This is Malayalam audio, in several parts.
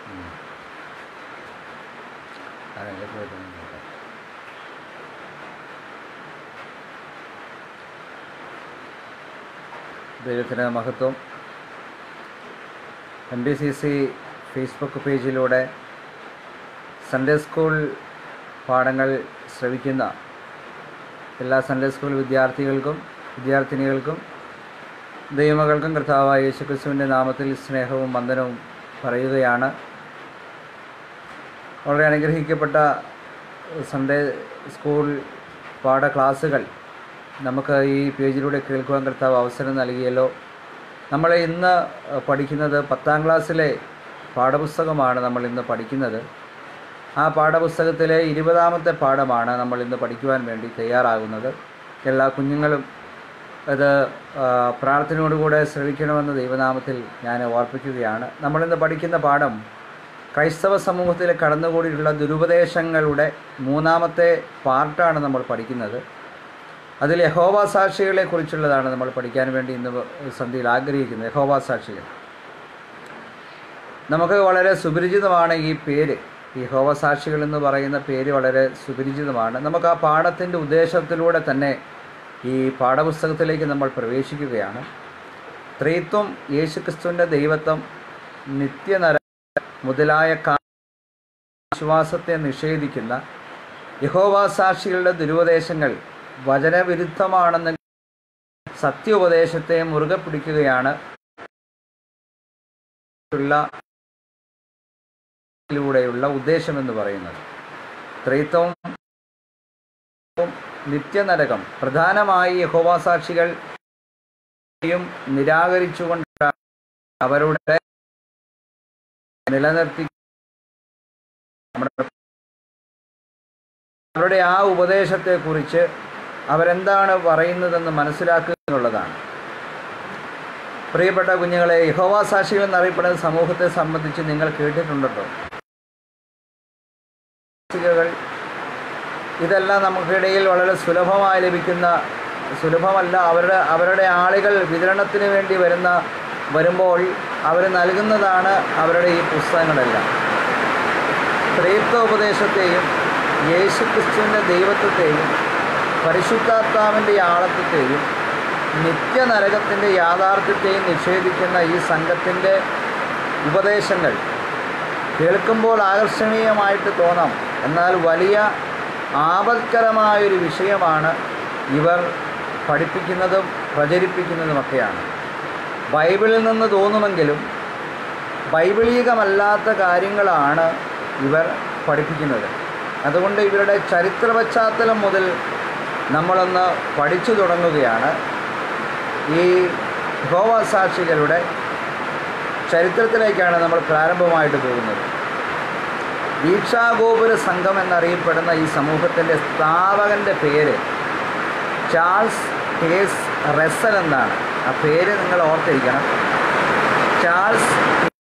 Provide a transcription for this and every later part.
അതെൻ്റെ പോയിട്ട് ദൈവത്തിന് മഹത്വം M B C C Facebook പേജിലൂടെ സൺഡേ സ്കൂൾ പാഠങ്ങൾ ശ്രവിക്കുന്ന എല്ലാ സൺഡേ സ്കൂൾ വിദ്യാർത്ഥികൾക്കും വിദ്യാർത്ഥിനികൾക്കും ദൈവമകൾക്കും കർത്താവായ യേശുക്രിസ്തുവിൻ്റെ നാമത്തിൽ സ്നേഹവും വന്ദനവും പറയുകയാണ് വളരെ അനുഗ്രഹിക്കപ്പെട്ട സൺഡേ സ്കൂൾ പാഠ ക്ലാസ്സുകൾ നമുക്ക് ഈ പേജിലൂടെ കേൾക്കുവാൻ കർത്താവ് അവസരം നൽകിയല്ലോ നമ്മൾ ഇന്ന് പഠിക്കുന്നത് പത്താം ക്ലാസ്സിലെ പാഠപുസ്തകമാണ് നമ്മൾ ഇന്ന് പഠിക്കുന്നത് ആ പാഠപുസ്തകത്തിലെ ഇരുപതാമത്തെ പാഠമാണ് നമ്മൾ ഇന്ന് പഠിക്കുവാൻ വേണ്ടി തയ്യാറാകുന്നത് എല്ലാ കുഞ്ഞുങ്ങളും അത് ആ, പ്രാർത്ഥനയോടുകൂടെ ശ്രവിക്കണമെന്ന് ദൈവനാമത്തിൽ ഞാൻ ഓർപ്പിക്കുകയാണ് നമ്മളിന്ന് പഠിക്കുന്ന പാഠം ക്രൈസ്തവ സമൂഹത്തിൽ കടന്നുകൂടിയിട്ടുള്ള ദുരുപദേശങ്ങളുടെ മൂന്നാമത്തെ പാർട്ടാണ് നമ്മൾ പഠിക്കുന്നത് അതിൽ യഹോവ സാക്ഷികളെ കുറിച്ചുള്ളതാണ് നമ്മൾ പഠിക്കാൻ വേണ്ടി ഇന്ന് സന്ധ്യയിൽ ആഗ്രഹിക്കുന്നത് യഹോവ സാക്ഷികൾ നമുക്ക് വളരെ സുപരിചിതമാണ് ഈ പേര് ഈ യഹോവ സാക്ഷികൾ എന്ന് പറയുന്ന പേര് വളരെ സുപരിചിതമാണ് നമുക്ക് ആ പാഠത്തിൻ്റെ ഉദ്ദേശത്തിലൂടെ തന്നെ ഈ പാഠപുസ്തകത്തിലേക്ക് നമ്മൾ പ്രവേശിക്കുകയാണ് ത്രിത്വം യേശുക്രിസ്തുവിൻ്റെ ദൈവത്വം നിത്യനര മുതലായ കാ- വിശ്വാസത്തെ നിഷേധിക്കുന്ന യഹോവ സാക്ഷികളുടെ ദുരുപദേശങ്ങൾ വചനവിരുദ്ധമാണെന്ന് സത്യോപദേശത്തെ മുറുകെ പിടിക്കുകയാണ് ഉള്ള ിലൂടെയുള്ള ഉദ്ദേശമെന്ന് പറയുന്നത് ത്രിത്വം നിത്യനരകം പ്രധാനമായി യഹോവ സാക്ഷികളെയും നിരാകരിച്ചുകൊണ്ട് അവരുടെ നിലനിർത്തി നമ്മുടെ അവരുടെ ആ ഉപദേശത്തെക്കുറിച്ച് അവരെന്താണ് പറയുന്നതെന്ന് മനസ്സിലാക്കുക എന്നുള്ളതാണ് പ്രിയപ്പെട്ട കുഞ്ഞുങ്ങളെ യഹോവ സാക്ഷികൾ എന്നറിയപ്പെടുന്ന സമൂഹത്തെ സംബന്ധിച്ച് നിങ്ങൾ കേട്ടിട്ടുണ്ടല്ലോ മാസികകൾ ഇതെല്ലാം നമുക്കിടയിൽ വളരെ സുലഭമായി ലഭിക്കുന്ന സുലഭമല്ല അവരുടെ അവരുടെ ആളുകൾ വിതരണത്തിന് വേണ്ടി വരുന്ന വരുമ്പോൾ അവർ നൽകുന്നതാണ് അവരുടെ ഈ പുസ്തകങ്ങളെല്ലാം ത്രേത്വ ഉപദേശത്തെയും യേശുക്രിസ്തുവിൻ്റെ ദൈവത്വത്തെയും പരിശുദ്ധാത്മാവിൻ്റെ ആളത്വത്തെയും നിത്യനരകത്തിൻ്റെ യാഥാർത്ഥ്യത്തെയും നിഷേധിക്കുന്ന ഈ സംഘത്തിൻ്റെ ഉപദേശങ്ങൾ കേൾക്കുമ്പോൾ ആകർഷണീയമായിട്ട് തോന്നാം എന്നാൽ വലിയ ആപത്കരമായൊരു വിഷയമാണ് ഇവർ പഠിപ്പിക്കുന്നതും പ്രചരിപ്പിക്കുന്നതുമൊക്കെയാണ് ബൈബിളിൽ നിന്ന് തോന്നുമെങ്കിലും ബൈബിളീകമല്ലാത്ത കാര്യങ്ങളാണ് ഇവർ പഠിപ്പിക്കുന്നത് അതുകൊണ്ട് ഇവരുടെ ചരിത്ര പശ്ചാത്തലം മുതൽ നമ്മളൊന്ന് പഠിച്ചു തുടങ്ങുകയാണ് ഈ ഗോവ സാക്ഷികളുടെ ചരിത്രത്തിലേക്കാണ് നമ്മൾ പ്രാരംഭമായിട്ട് പോകുന്നത് ദീക്ഷാഗോപുര സംഘം എന്നറിയപ്പെടുന്ന ഈ സമൂഹത്തിൻ്റെ സ്ഥാപകൻ്റെ പേര് ചാൾസ് കേസ് റെസൽ എന്നാണ് ആ പേര് നിങ്ങൾ ഓർത്തിരിക്കണം ചാൾസ്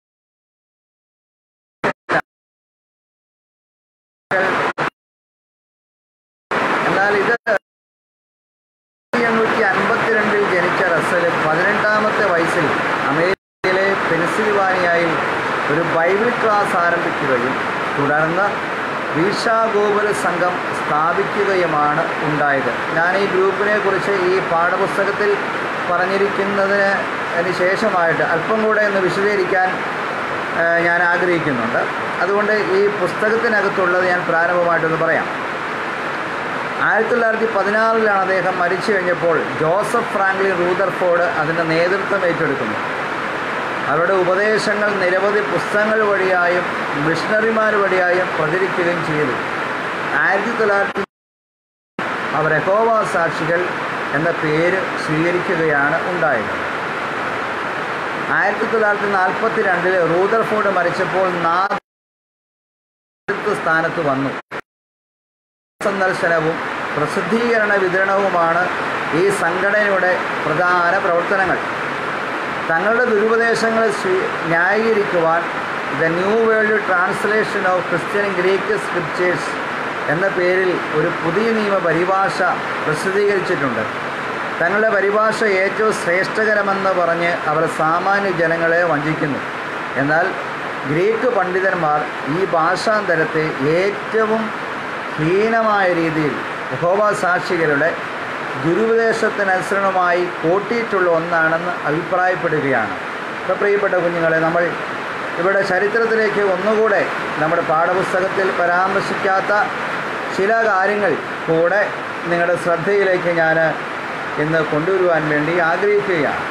എന്നാൽ ഇത് എണ്ണൂറ്റി അൻപത്തിരണ്ടിൽ ജനിച്ച റസൽ പതിനെട്ടാമത്തെ വയസ്സിൽ അമേരിക്കയിലെ പെൻസിൽവാനിയയിൽ ഒരു ബൈബിൾ ക്ലാസ് ആരംഭിക്കുകയും തുടർന്ന് വീക്ഷാഗോപുര സംഘം സ്ഥാപിക്കുകയുമാണ് ഉണ്ടായത് ഞാൻ ഈ ഗ്രൂപ്പിനെ കുറിച്ച് ഈ പാഠപുസ്തകത്തിൽ പറഞ്ഞിരിക്കുന്നതിന് അതിന് ശേഷമായിട്ട് അല്പം കൂടെ ഒന്ന് വിശദീകരിക്കാൻ ആ, ഞാൻ ആഗ്രഹിക്കുന്നുണ്ട് അതുകൊണ്ട് ഈ പുസ്തകത്തിനകത്തുള്ളത് ഞാൻ പ്രാരംഭമായിട്ടൊന്ന് പറയാം ആയിരത്തി തൊള്ളായിരത്തി പതിനാറിലാണ് അദ്ദേഹം മരിച്ചു കഴിഞ്ഞപ്പോൾ ജോസഫ് ഫ്രാങ്ക്ലിൻ റൂദർഫോർഡ് അതിൻ്റെ നേതൃത്വം ഏറ്റെടുക്കുന്നു അവരുടെ ഉപദേശങ്ങൾ നിരവധി പുസ്തകങ്ങൾ വഴിയായും മിഷണറിമാർ വഴിയായും പ്രചരിക്കുകയും ചെയ്തു ആയിരത്തി തൊള്ളായിരത്തി അവർ യഹോവ സാക്ഷികൾ എന്ന പേര് സ്വീകരിക്കുകയാണ് ഉണ്ടായത് ആയിരത്തി തൊള്ളായിരത്തി നാൽപ്പത്തി രണ്ടിൽ റൂദർഫോർഡ് മരിച്ചപ്പോൾ നാല് സ്ഥാനത്ത് വന്നു സന്ദർശനവും പ്രസിദ്ധീകരണ വിതരണവുമാണ് ഈ സംഘടനയുടെ പ്രധാന പ്രവർത്തനങ്ങൾ തങ്ങളുടെ ദുരുപദേശങ്ങളെ സ്വീ- ന്യായീകരിക്കുവാൻ the New World Translation of Christian Greek Scriptures എന്ന പേരിൽ ഒരു പുതിയ നിയമ പരിഭാഷ പ്രസിദ്ധീകരിച്ചിട്ടുണ്ട് തങ്ങളുടെ പരിഭാഷ ഏറ്റവും ശ്രേഷ്ഠകരമെന്ന് പറഞ്ഞ് അവർ സാമാന്യ ജനങ്ങളെ വഞ്ചിക്കുന്നു എന്നാൽ ഗ്രീക്ക് പണ്ഡിതന്മാർ ഈ ഭാഷാന്തരത്തെ ഏറ്റവും ഹീനമായ രീതിയിൽ യഹോവ സാക്ഷികളുടെ ദുരുപദേശത്തിനനുസരണമായി കൂട്ടിയിട്ടുള്ള ഒന്നാണെന്ന് അഭിപ്രായപ്പെടുകയാണ് ഇപ്പോൾ പ്രിയപ്പെട്ട കുഞ്ഞുങ്ങളെ നമ്മൾ ഇവിടെ ചരിത്രത്തിലേക്ക് ഒന്നുകൂടെ നമ്മുടെ പാഠപുസ്തകത്തിൽ പരാമർശിക്കാത്ത ചില കാര്യങ്ങൾ കൂടെ നിങ്ങളുടെ ശ്രദ്ധയിലേക്ക് ഞാൻ ഇന്ന് കൊണ്ടുവരുവാൻ വേണ്ടി ആഗ്രഹിക്കുകയാണ്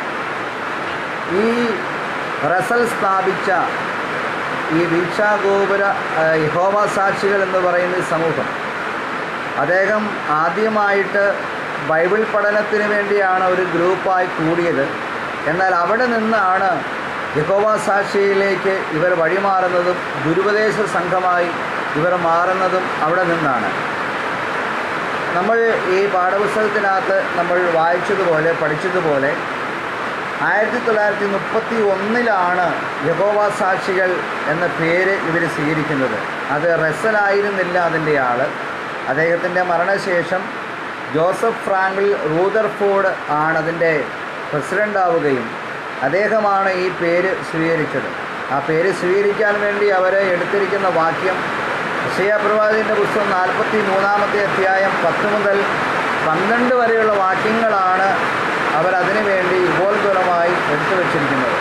ഈ റസൽ സ്ഥാപിച്ച ഈ വീക്ഷാഗോപുര യഹോവ സാക്ഷികൾ എന്ന് പറയുന്ന ഈ സമൂഹം അദ്ദേഹം ആദ്യമായിട്ട് ബൈബിൾ പഠനത്തിന് വേണ്ടിയാണ് ഒരു ഗ്രൂപ്പായി കൂടിയത് എന്നാൽ അവിടെ നിന്നാണ് യഹോവ സാക്ഷിയിലേക്ക് ഇവർ വഴിമാറുന്നതും ദുരുപദേശ സംഘമായി ഇവർ മാറുന്നതും അവിടെ നിന്നാണ് നമ്മൾ ഈ പാഠപുസ്തകത്തിനകത്ത് നമ്മൾ വായിച്ചതുപോലെ പഠിച്ചതുപോലെ ആയിരത്തി തൊള്ളായിരത്തി മുപ്പത്തി ഒന്നിലാണ് യഹോവ സാക്ഷികൾ എന്ന പേര് ഇവർ സ്വീകരിക്കുന്നത് അത് റെസലായിരുന്നില്ല അതിൻ്റെ ആൾ അദ്ദേഹത്തിൻ്റെ മരണശേഷം ജോസഫ് ഫ്രാങ്കിൾ റൂദർഫോർഡ് ആണ് അതിൻ്റെ പ്രസിഡൻ്റാവുകയും അദ്ദേഹമാണ് ഈ പേര് സ്വീകരിച്ചത് ആ പേര് സ്വീകരിക്കാൻ വേണ്ടി അവർ എടുത്തിരിക്കുന്ന വാക്യം വിഷയപ്രവാചകൻ്റെ പുസ്തകം നാൽപ്പത്തി മൂന്നാമത്തെ അധ്യായം പത്ത് മുതൽ പന്ത്രണ്ട് വരെയുള്ള വാക്യങ്ങളാണ് അവരതിനു വേണ്ടി ഉപോത്ബലമായി എടുത്തു വച്ചിരിക്കുന്നത്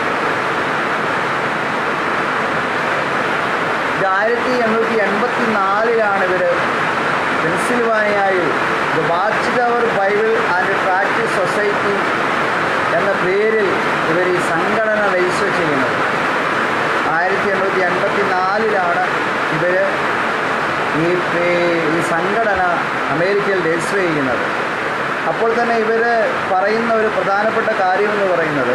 ഇത് ആയിരത്തി എണ്ണൂറ്റി എൺപത്തി നാലിലാണ് ഇവർ പെൻസിൽവാനിയയിൽ the Watch Tower Bible and Practice Society എന്ന പേരിൽ ഇവർ ഈ സംഘടന രജിസ്റ്റർ ചെയ്യുന്നത് ആയിരത്തി എണ്ണൂറ്റി എൺപത്തി നാലിലാണ് ഇവർ ഈ പേ- ഈ സംഘടന അമേരിക്കയിൽ രജിസ്റ്റർ ചെയ്യുന്നത് അപ്പോൾ തന്നെ ഇവർ പറയുന്ന ഒരു പ്രധാനപ്പെട്ട കാര്യമെന്ന് പറയുന്നത്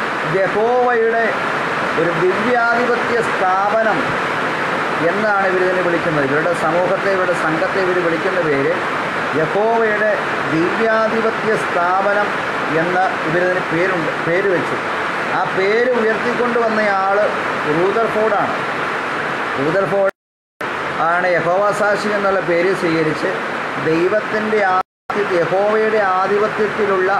യഹോവയുടെ ഒരു ദിവ്യാധിപത്യ സ്ഥാപനം എന്നാണ് ഇവരിതിനെ വിളിക്കുന്നത് ഇവരുടെ സമൂഹത്തെ ഇവരുടെ സംഘത്തെ ഇവർ വിളിക്കുന്ന പേര് യഹോവയുടെ ദിവ്യാധിപത്യ സ്ഥാപനം എന്ന് ഇവരിതിന് പേരുണ്ട് പേര് വെച്ചു ആ പേര് ഉയർത്തിക്കൊണ്ടുവന്നയാൾ റൂദർഫോർഡാണ് റൂദർഫോർഡ് ആണ് യഹോവ സാക്ഷി എന്നുള്ള പേര് സ്വീകരിച്ച് ദൈവത്തിൻ്റെ ആധിപത്യ യഹോവയുടെ ആധിപത്യത്തിലുള്ള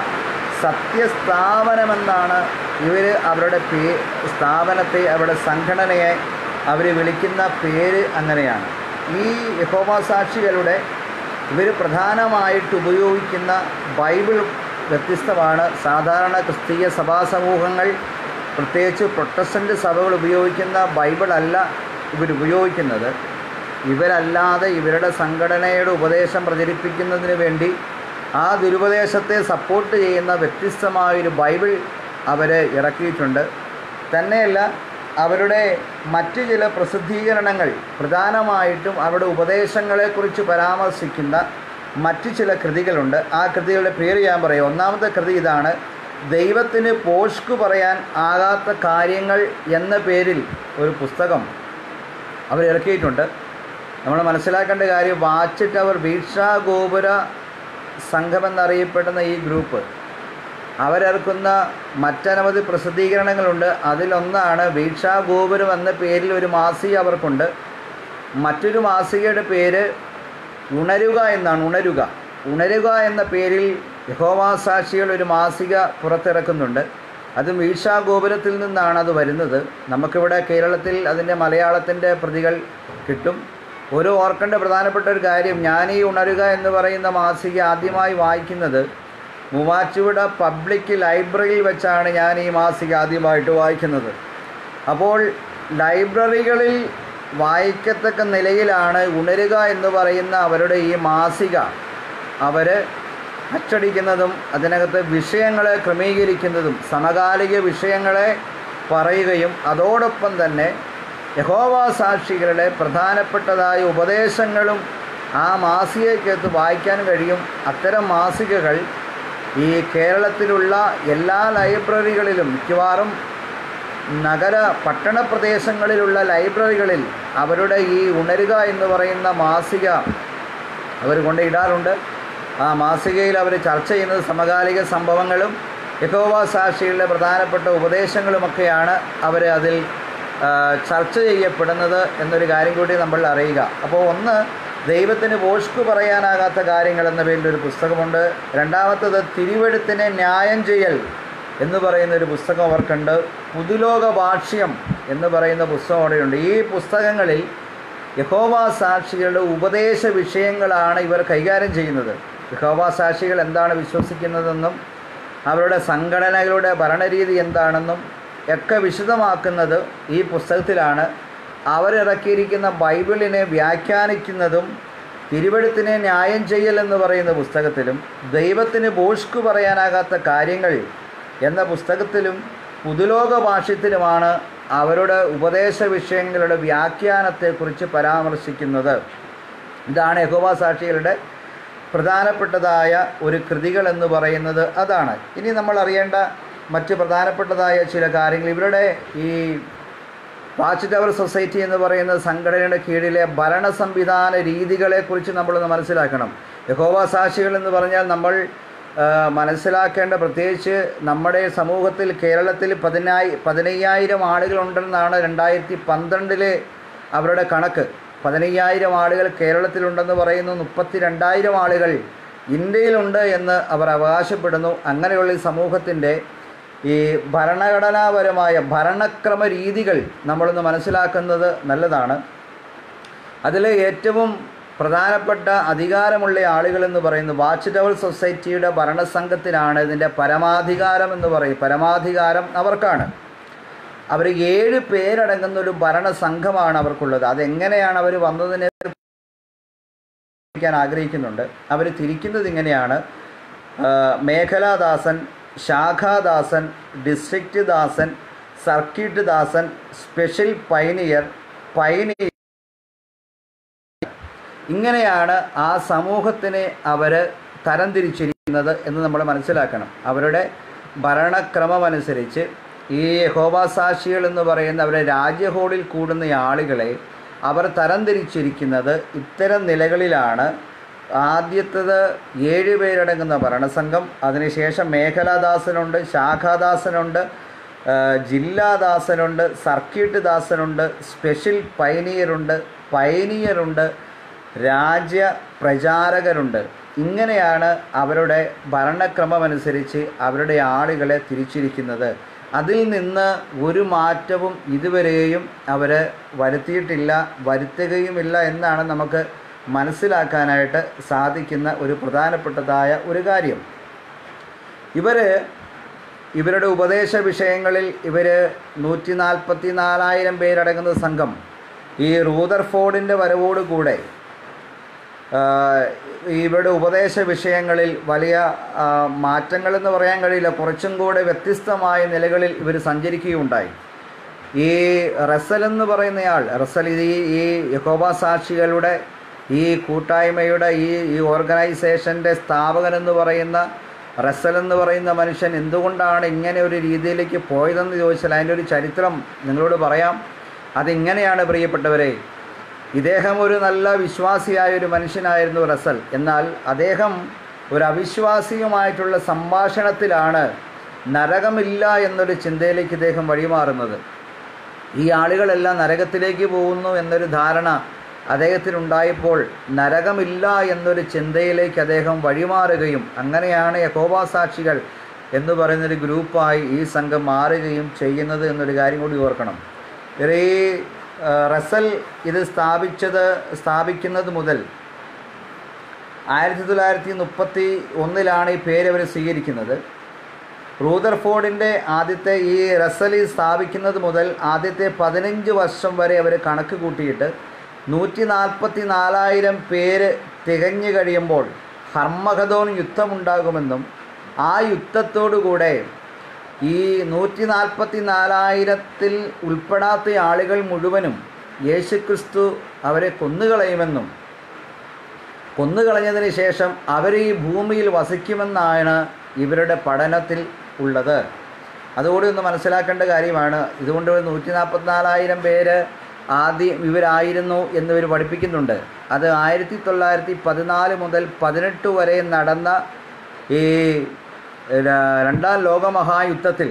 സത്യസ്ഥാപനമെന്നാണ് ഇവർ അവരുടെ പേ സ്ഥാപനത്തെ അവരുടെ സംഘടനയെ അവർ വിളിക്കുന്ന പേര് അങ്ങനെയാണ് ഈ യഹോവ സാക്ഷികളുടെ ഇവർ പ്രധാനമായിട്ട് ഉപയോഗിക്കുന്ന ബൈബിൾ വ്യത്യസ്തമാണ് സാധാരണ ക്രിസ്തീയ സഭാ സമൂഹങ്ങൾ പ്രത്യേകിച്ച് പ്രൊട്ടസ്റ്റൻ്റ് സഭകൾ ഉപയോഗിക്കുന്ന ബൈബിൾ അല്ല ഇവർ ഉപയോഗിക്കുന്നത് ഇവരല്ലാതെ ഇവരുടെ സംഘടനയുടെ ഉപദേശം പ്രചരിപ്പിക്കുന്നതിന് വേണ്ടി ആ ദുരുപദേശത്തെ സപ്പോർട്ട് ചെയ്യുന്ന വ്യത്യസ്തമായൊരു ബൈബിൾ അവർ ഇറക്കിയിട്ടുണ്ട് തന്നെയല്ല അവരുടെ മറ്റ് ചില പ്രസിദ്ധീകരണങ്ങൾ പ്രധാനമായിട്ടും അവരുടെ ഉപദേശങ്ങളെക്കുറിച്ച് പരാമർശിക്കുന്ന മറ്റ് ചില കൃതികളുണ്ട് ആ കൃതികളുടെ പേര് ഞാൻ പറയാം ഒന്നാമത്തെ കൃതി ഇതാണ് ദൈവത്തിന് പോഷ്കു പറയാൻ ആകാത്ത കാര്യങ്ങൾ എന്ന പേരിൽ ഒരു പുസ്തകം അവർ ഇറക്കിയിട്ടുണ്ട് നമ്മൾ മനസ്സിലാക്കേണ്ട കാര്യം വാച്ച് ടവർ വീക്ഷാഗോപുര സംഘമെന്നറിയപ്പെടുന്ന ഈ ഗ്രൂപ്പ് അവരിറക്കുന്ന മറ്റനവധി പ്രസിദ്ധീകരണങ്ങളുണ്ട് അതിലൊന്നാണ് വീക്ഷാഗോപുരം എന്ന പേരിൽ ഒരു മാസിക അവർക്കുണ്ട് മറ്റൊരു മാസികയുടെ പേര് ഉണരുക എന്നാണ് ഉണരുക ഉണരുക എന്ന പേരിൽ യഹോവാ സാക്ഷികൾ ഒരു മാസിക പുറത്തിറക്കുന്നുണ്ട് അതും വീക്ഷാ ഗോപുരത്തിൽ നിന്നാണ് അത് വരുന്നത് നമുക്കിവിടെ കേരളത്തിൽ അതിൻ്റെ മലയാളത്തിൻ്റെ പ്രതികൾ കിട്ടും ഒരു ഓർക്കേണ്ട പ്രധാനപ്പെട്ട ഒരു കാര്യം ഞാൻ ഈ ഉണരുക എന്ന് പറയുന്ന മാസിക ആദ്യമായി വായിക്കുന്നത് മൂവാറ്റുപുഴ പബ്ലിക് ലൈബ്രറിയിൽ വെച്ചാണ് ഞാൻ ഈ മാസിക ആദ്യമായിട്ട് വായിക്കുന്നത് അപ്പോൾ ലൈബ്രറികളിൽ വായിക്കത്തക്ക നിലയിലാണ് ഉണരുക എന്ന് പറയുന്ന അവരുടെ ഈ മാസിക അവർ അച്ചടിക്കുന്നതും അതിനകത്ത് വിഷയങ്ങളെ ക്രമീകരിക്കുന്നതും സമകാലിക വിഷയങ്ങളെ പറയുകയും അതോടൊപ്പം തന്നെ യഹോവ സാക്ഷികളുടെ പ്രധാനപ്പെട്ടതായ ഉപദേശങ്ങളും ആ മാസികയ്ക്കകത്ത് വായിക്കാൻ കഴിയും അത്തരം മാസികകൾ ഈ കേരളത്തിലുള്ള എല്ലാ ലൈബ്രറികളിലും മിക്കവാറും നഗര പട്ടണ പ്രദേശങ്ങളിലുള്ള ലൈബ്രറികളിൽ അവരുടെ ഈ ഉണരുക എന്ന് പറയുന്ന മാസിക അവർ കൊണ്ടിടാറുണ്ട് ആ മാസികയിൽ അവർ ചർച്ച ചെയ്യുന്നത് സമകാലിക സംഭവങ്ങളും യഹോവ സാക്ഷികളുടെ പ്രധാനപ്പെട്ട ഉപദേശങ്ങളുമൊക്കെയാണ് അവർ അതിൽ ആ, ചർച്ച ചെയ്യപ്പെടുന്നത് എന്നൊരു കാര്യം കൂടി നമ്മൾ അറിയുക അപ്പോൾ ഒന്ന് ദൈവത്തിന് പോഷ്കു പറയാനാകാത്ത കാര്യങ്ങൾ എന്ന പേരിൽ ഒരു പുസ്തകമുണ്ട് രണ്ടാമത്തത് തിരുവെഴുത്തിനെ ന്യായം ചെയ്യൽ എന്ന് പറയുന്ന ഒരു പുസ്തകം അവർക്കുണ്ട് പുതുലോക ഭാഷ്യം എന്ന് പറയുന്ന പുസ്തകം അവിടെയുണ്ട് ഈ പുസ്തകങ്ങളിൽ യഹോവ സാക്ഷികളുടെ ഉപദേശ വിഷയങ്ങളാണ് ഇവർ കൈകാര്യം ചെയ്യുന്നത് യഹോവ സാക്ഷികൾ എന്താണ് വിശ്വസിക്കുന്നതെന്നും അവരുടെ സംഘടനകളുടെ ഭരണരീതി എന്താണെന്നും ഒക്കെ വിശദമാക്കുന്നത് ഈ പുസ്തകത്തിലാണ് അവരിറക്കിയിരിക്കുന്ന ബൈബിളിനെ വ്യാഖ്യാനിക്കുന്നതും തിരുവഴുത്തിനെ ന്യായം ചെയ്യൽ എന്ന് പറയുന്ന പുസ്തകത്തിലും ദൈവത്തിന് ബോഷ്കു പറയാനാകാത്ത കാര്യങ്ങൾ എന്ന പുസ്തകത്തിലും പുതുലോക ഭാഷ്യത്തിലുമാണ് അവരുടെ ഉപദേശ വിഷയങ്ങളുടെ വ്യാഖ്യാനത്തെക്കുറിച്ച് പരാമർശിക്കുന്നത് ഇതാണ് യഹോവ സാക്ഷികളുടെ പ്രധാനപ്പെട്ടതായ ഒരു കൃതികൾ എന്ന് പറയുന്നത് അതാണ് ഇനി നമ്മൾ അറിയേണ്ട മറ്റ് പ്രധാനപ്പെട്ടതായ ചില കാര്യങ്ങൾ ഇവരുടെ ഈ വാച്ച് ടവർ സൊസൈറ്റി എന്ന് പറയുന്ന സംഘടനയുടെ കീഴിലെ ഭരണ സംവിധാന രീതികളെക്കുറിച്ച് നമ്മളൊന്ന് മനസ്സിലാക്കണം യഹോവ സാക്ഷികൾ എന്ന് പറഞ്ഞാൽ നമ്മൾ ആ, മനസ്സിലാക്കേണ്ട പ്രത്യേകിച്ച് നമ്മുടെ സമൂഹത്തിൽ കേരളത്തിൽ പതിനായി പതിനയ്യായിരം ആളുകളുണ്ടെന്നാണ് രണ്ടായിരത്തി പന്ത്രണ്ടിലെ അവരുടെ കണക്ക് പതിനയ്യായിരം ആളുകൾ കേരളത്തിലുണ്ടെന്ന് പറയുന്നു മുപ്പത്തി രണ്ടായിരം ആളുകൾ ഇന്ത്യയിലുണ്ട് എന്ന് അവർ അവകാശപ്പെടുന്നു അങ്ങനെയുള്ള ഈ സമൂഹത്തിൻ്റെ ഈ ഭരണഘടനാപരമായ ഭരണക്രമ രീതികൾ നമ്മളൊന്ന് മനസ്സിലാക്കുന്നത് നല്ലതാണ് അതിൽ ഏറ്റവും പ്രധാനപ്പെട്ട അധികാരമുള്ള ആളുകൾ എന്ന് പറയുന്നത് വാച്ച് ടവർ സൊസൈറ്റിയുടെ ഭരണസംഘത്തിനാണ് ഇതിൻ്റെ പരമാധികാരം എന്ന് പറയും പരമാധികാരം അവർക്കാണ് അവർ ഏഴ് പേരടങ്ങുന്ന ഒരു ഭരണസംഘമാണ് അവർക്കുള്ളത് അതെങ്ങനെയാണ് അവർ വന്നതിനെ ക്കാൻ ആഗ്രഹിക്കുന്നുണ്ട് അവർ തിരിക്കുന്നത് ഇങ്ങനെയാണ് ആ, മേഖലാദാസൻ ശാഖാദാസൻ ഡിസ്ട്രിക്റ്റ് ദാസൻ സർക്കിട്ട് ദാസൻ സ്പെഷ്യൽ പൈനിയർ പൈനിയർ ഇങ്ങനെയാണ് ആ സമൂഹത്തിനെ അവർ തരംതിരിച്ചിരിക്കുന്നത് എന്ന് നമ്മൾ മനസ്സിലാക്കണം അവരുടെ ഭരണക്രമമനുസരിച്ച് ഈ യഹോബാസാക്ഷികൾ എന്ന് പറയുന്ന അവരുടെ രാജ്യഹോളിൽ കൂടുന്ന ആളുകളെ അവർ തരംതിരിച്ചിരിക്കുന്നത് ഇത്തരം നിലകളിലാണ് ആദ്യത്തത് ഏഴ് പേരടങ്ങുന്ന ഭരണസംഘം അതിനുശേഷം മേഖലാദാസനുണ്ട് ശാഖാദാസനുണ്ട് ആ, ജില്ലാദാസനുണ്ട് സർക്യൂട്ട് ദാസനുണ്ട് സ്പെഷ്യൽ പൈനിയറുണ്ട് പൈനിയറുണ്ട് രാജ്യ പ്രചാരകരുണ്ട് ഇങ്ങനെയാണ് അവരുടെ ഭരണക്രമമനുസരിച്ച് അവരുടെ ആളുകളെ തിരിച്ചിരിക്കുന്നത് അതിൽ നിന്ന് ഒരു മാറ്റവും ഇതുവരെയും അവർ വരുത്തിയിട്ടില്ല വരുത്തുകയുമില്ല എന്നാണ് നമുക്ക് മനസ്സിലാക്കാനായിട്ട് സാധിക്കുന്ന ഒരു പ്രധാനപ്പെട്ടതായ ഒരു കാര്യം ഇവർ ഇവരുടെ ഉപദേശ വിഷയങ്ങളിൽ ഇവർ നൂറ്റി നാൽപ്പത്തി നാലായിരം പേരടങ്ങുന്ന സംഘം ഈ റൂദർഫോർഡിൻ്റെ വരവോടുകൂടെ ആഹ് ഇവരുടെ ഉപദേശ വിഷയങ്ങളിൽ വലിയ ആഹ് മാറ്റങ്ങളെന്ന് പറയാൻ കഴിയില്ല കുറച്ചും കൂടെ വ്യത്യസ്തമായ നിലകളിൽ ഇവർ സഞ്ചരിക്കുകയുണ്ടായി ഈ റസൽ എന്ന് പറയുന്നയാൾ റസൽ ഇത് ഈ ഈ യഹോബ സാക്ഷികളുടെ ഈ കൂട്ടായ്മയുടെ ഈ ഈ ഓർഗനൈസേഷൻ്റെ സ്ഥാപകൻ എന്ന് പറയുന്ന റസൽ എന്ന് പറയുന്ന മനുഷ്യൻ എന്തുകൊണ്ടാണ് ഇങ്ങനെ ഒരു രീതിയിലേക്ക് പോയതെന്ന് ചോദിച്ചാൽ അതിൻ്റെ ഒരു ചരിത്രം നിങ്ങളോട് പറയാം അതിങ്ങനെയാണ് പ്രിയപ്പെട്ടവരെ ഇദ്ദേഹം ഒരു നല്ല വിശ്വാസിയായ ഒരു മനുഷ്യനായിരുന്നു റസൽ എന്നാൽ അദ്ദേഹം ഒരു അവിശ്വാസിയുമായിട്ടുള്ള സംഭാഷണത്തിലാണ് നരകമില്ല എന്നൊരു ചിന്തയിലേക്ക് ഇദ്ദേഹം വഴിമാറുന്നത് ഈ ആളുകളെല്ലാം നരകത്തിലേക്ക് പോകുന്നു എന്നൊരു ധാരണ അദ്ദേഹത്തിനുണ്ടായപ്പോൾ നരകമില്ല എന്നൊരു ചിന്തയിലേക്ക് അദ്ദേഹം വഴിമാറുകയും അങ്ങനെയാണ് യഹോബാ സാക്ഷികൾ എന്ന് പറയുന്നൊരു ഗ്രൂപ്പായി ഈ സംഘം മാറുകയും ചെയ്യുന്നത് എന്നൊരു കാര്യം കൂടി ഓർക്കണം ഇവർ ഈ ആ, റസൽ ഇത് സ്ഥാപിച്ചത് സ്ഥാപിക്കുന്നത് മുതൽ ആയിരത്തി തൊള്ളായിരത്തി മുപ്പത്തി ഒന്നിലാണ് ഈ പേര് അവർ സ്വീകരിക്കുന്നത് റൂദർഫോർഡിൻ്റെ ആദ്യത്തെ ഈ റസലി സ്ഥാപിക്കുന്നത് മുതൽ ആദ്യത്തെ പതിനഞ്ച് വർഷം വരെ അവർ കണക്ക് കൂട്ടിയിട്ട് നൂറ്റി നാൽപ്പത്തി നാലായിരം പേര് തികഞ്ഞു കഴിയുമ്പോൾ ഹർമഹദോൻ യുദ്ധമുണ്ടാകുമെന്നും ആ യുദ്ധത്തോടുകൂടെ ഈ നൂറ്റി നാൽപ്പത്തി നാലായിരത്തിൽ ഉൾപ്പെടാത്ത ആളുകൾ മുഴുവനും യേശുക്രിസ്തു അവരെ കൊന്നുകളയുമെന്നും കൊന്നുകളഞ്ഞതിന് ശേഷം അവർ ഈ ഭൂമിയിൽ വസിക്കുമെന്നാണ് ഇവരുടെ പഠനത്തിൽ ഉള്ളത് അതുകൂടി ഒന്ന് മനസ്സിലാക്കേണ്ട കാര്യമാണ് ഇതുകൊണ്ട് ഒരു നൂറ്റി നാൽപ്പത്തിനാലായിരം പേര് ആദ്യം ഇവരായിരുന്നു എന്നിവർ പഠിപ്പിക്കുന്നുണ്ട് അത് ആയിരത്തി തൊള്ളായിരത്തി പതിനാല് മുതൽ പതിനെട്ട് വരെ നടന്ന ഈ ര- രണ്ടാം ലോകമഹായുദ്ധത്തിൽ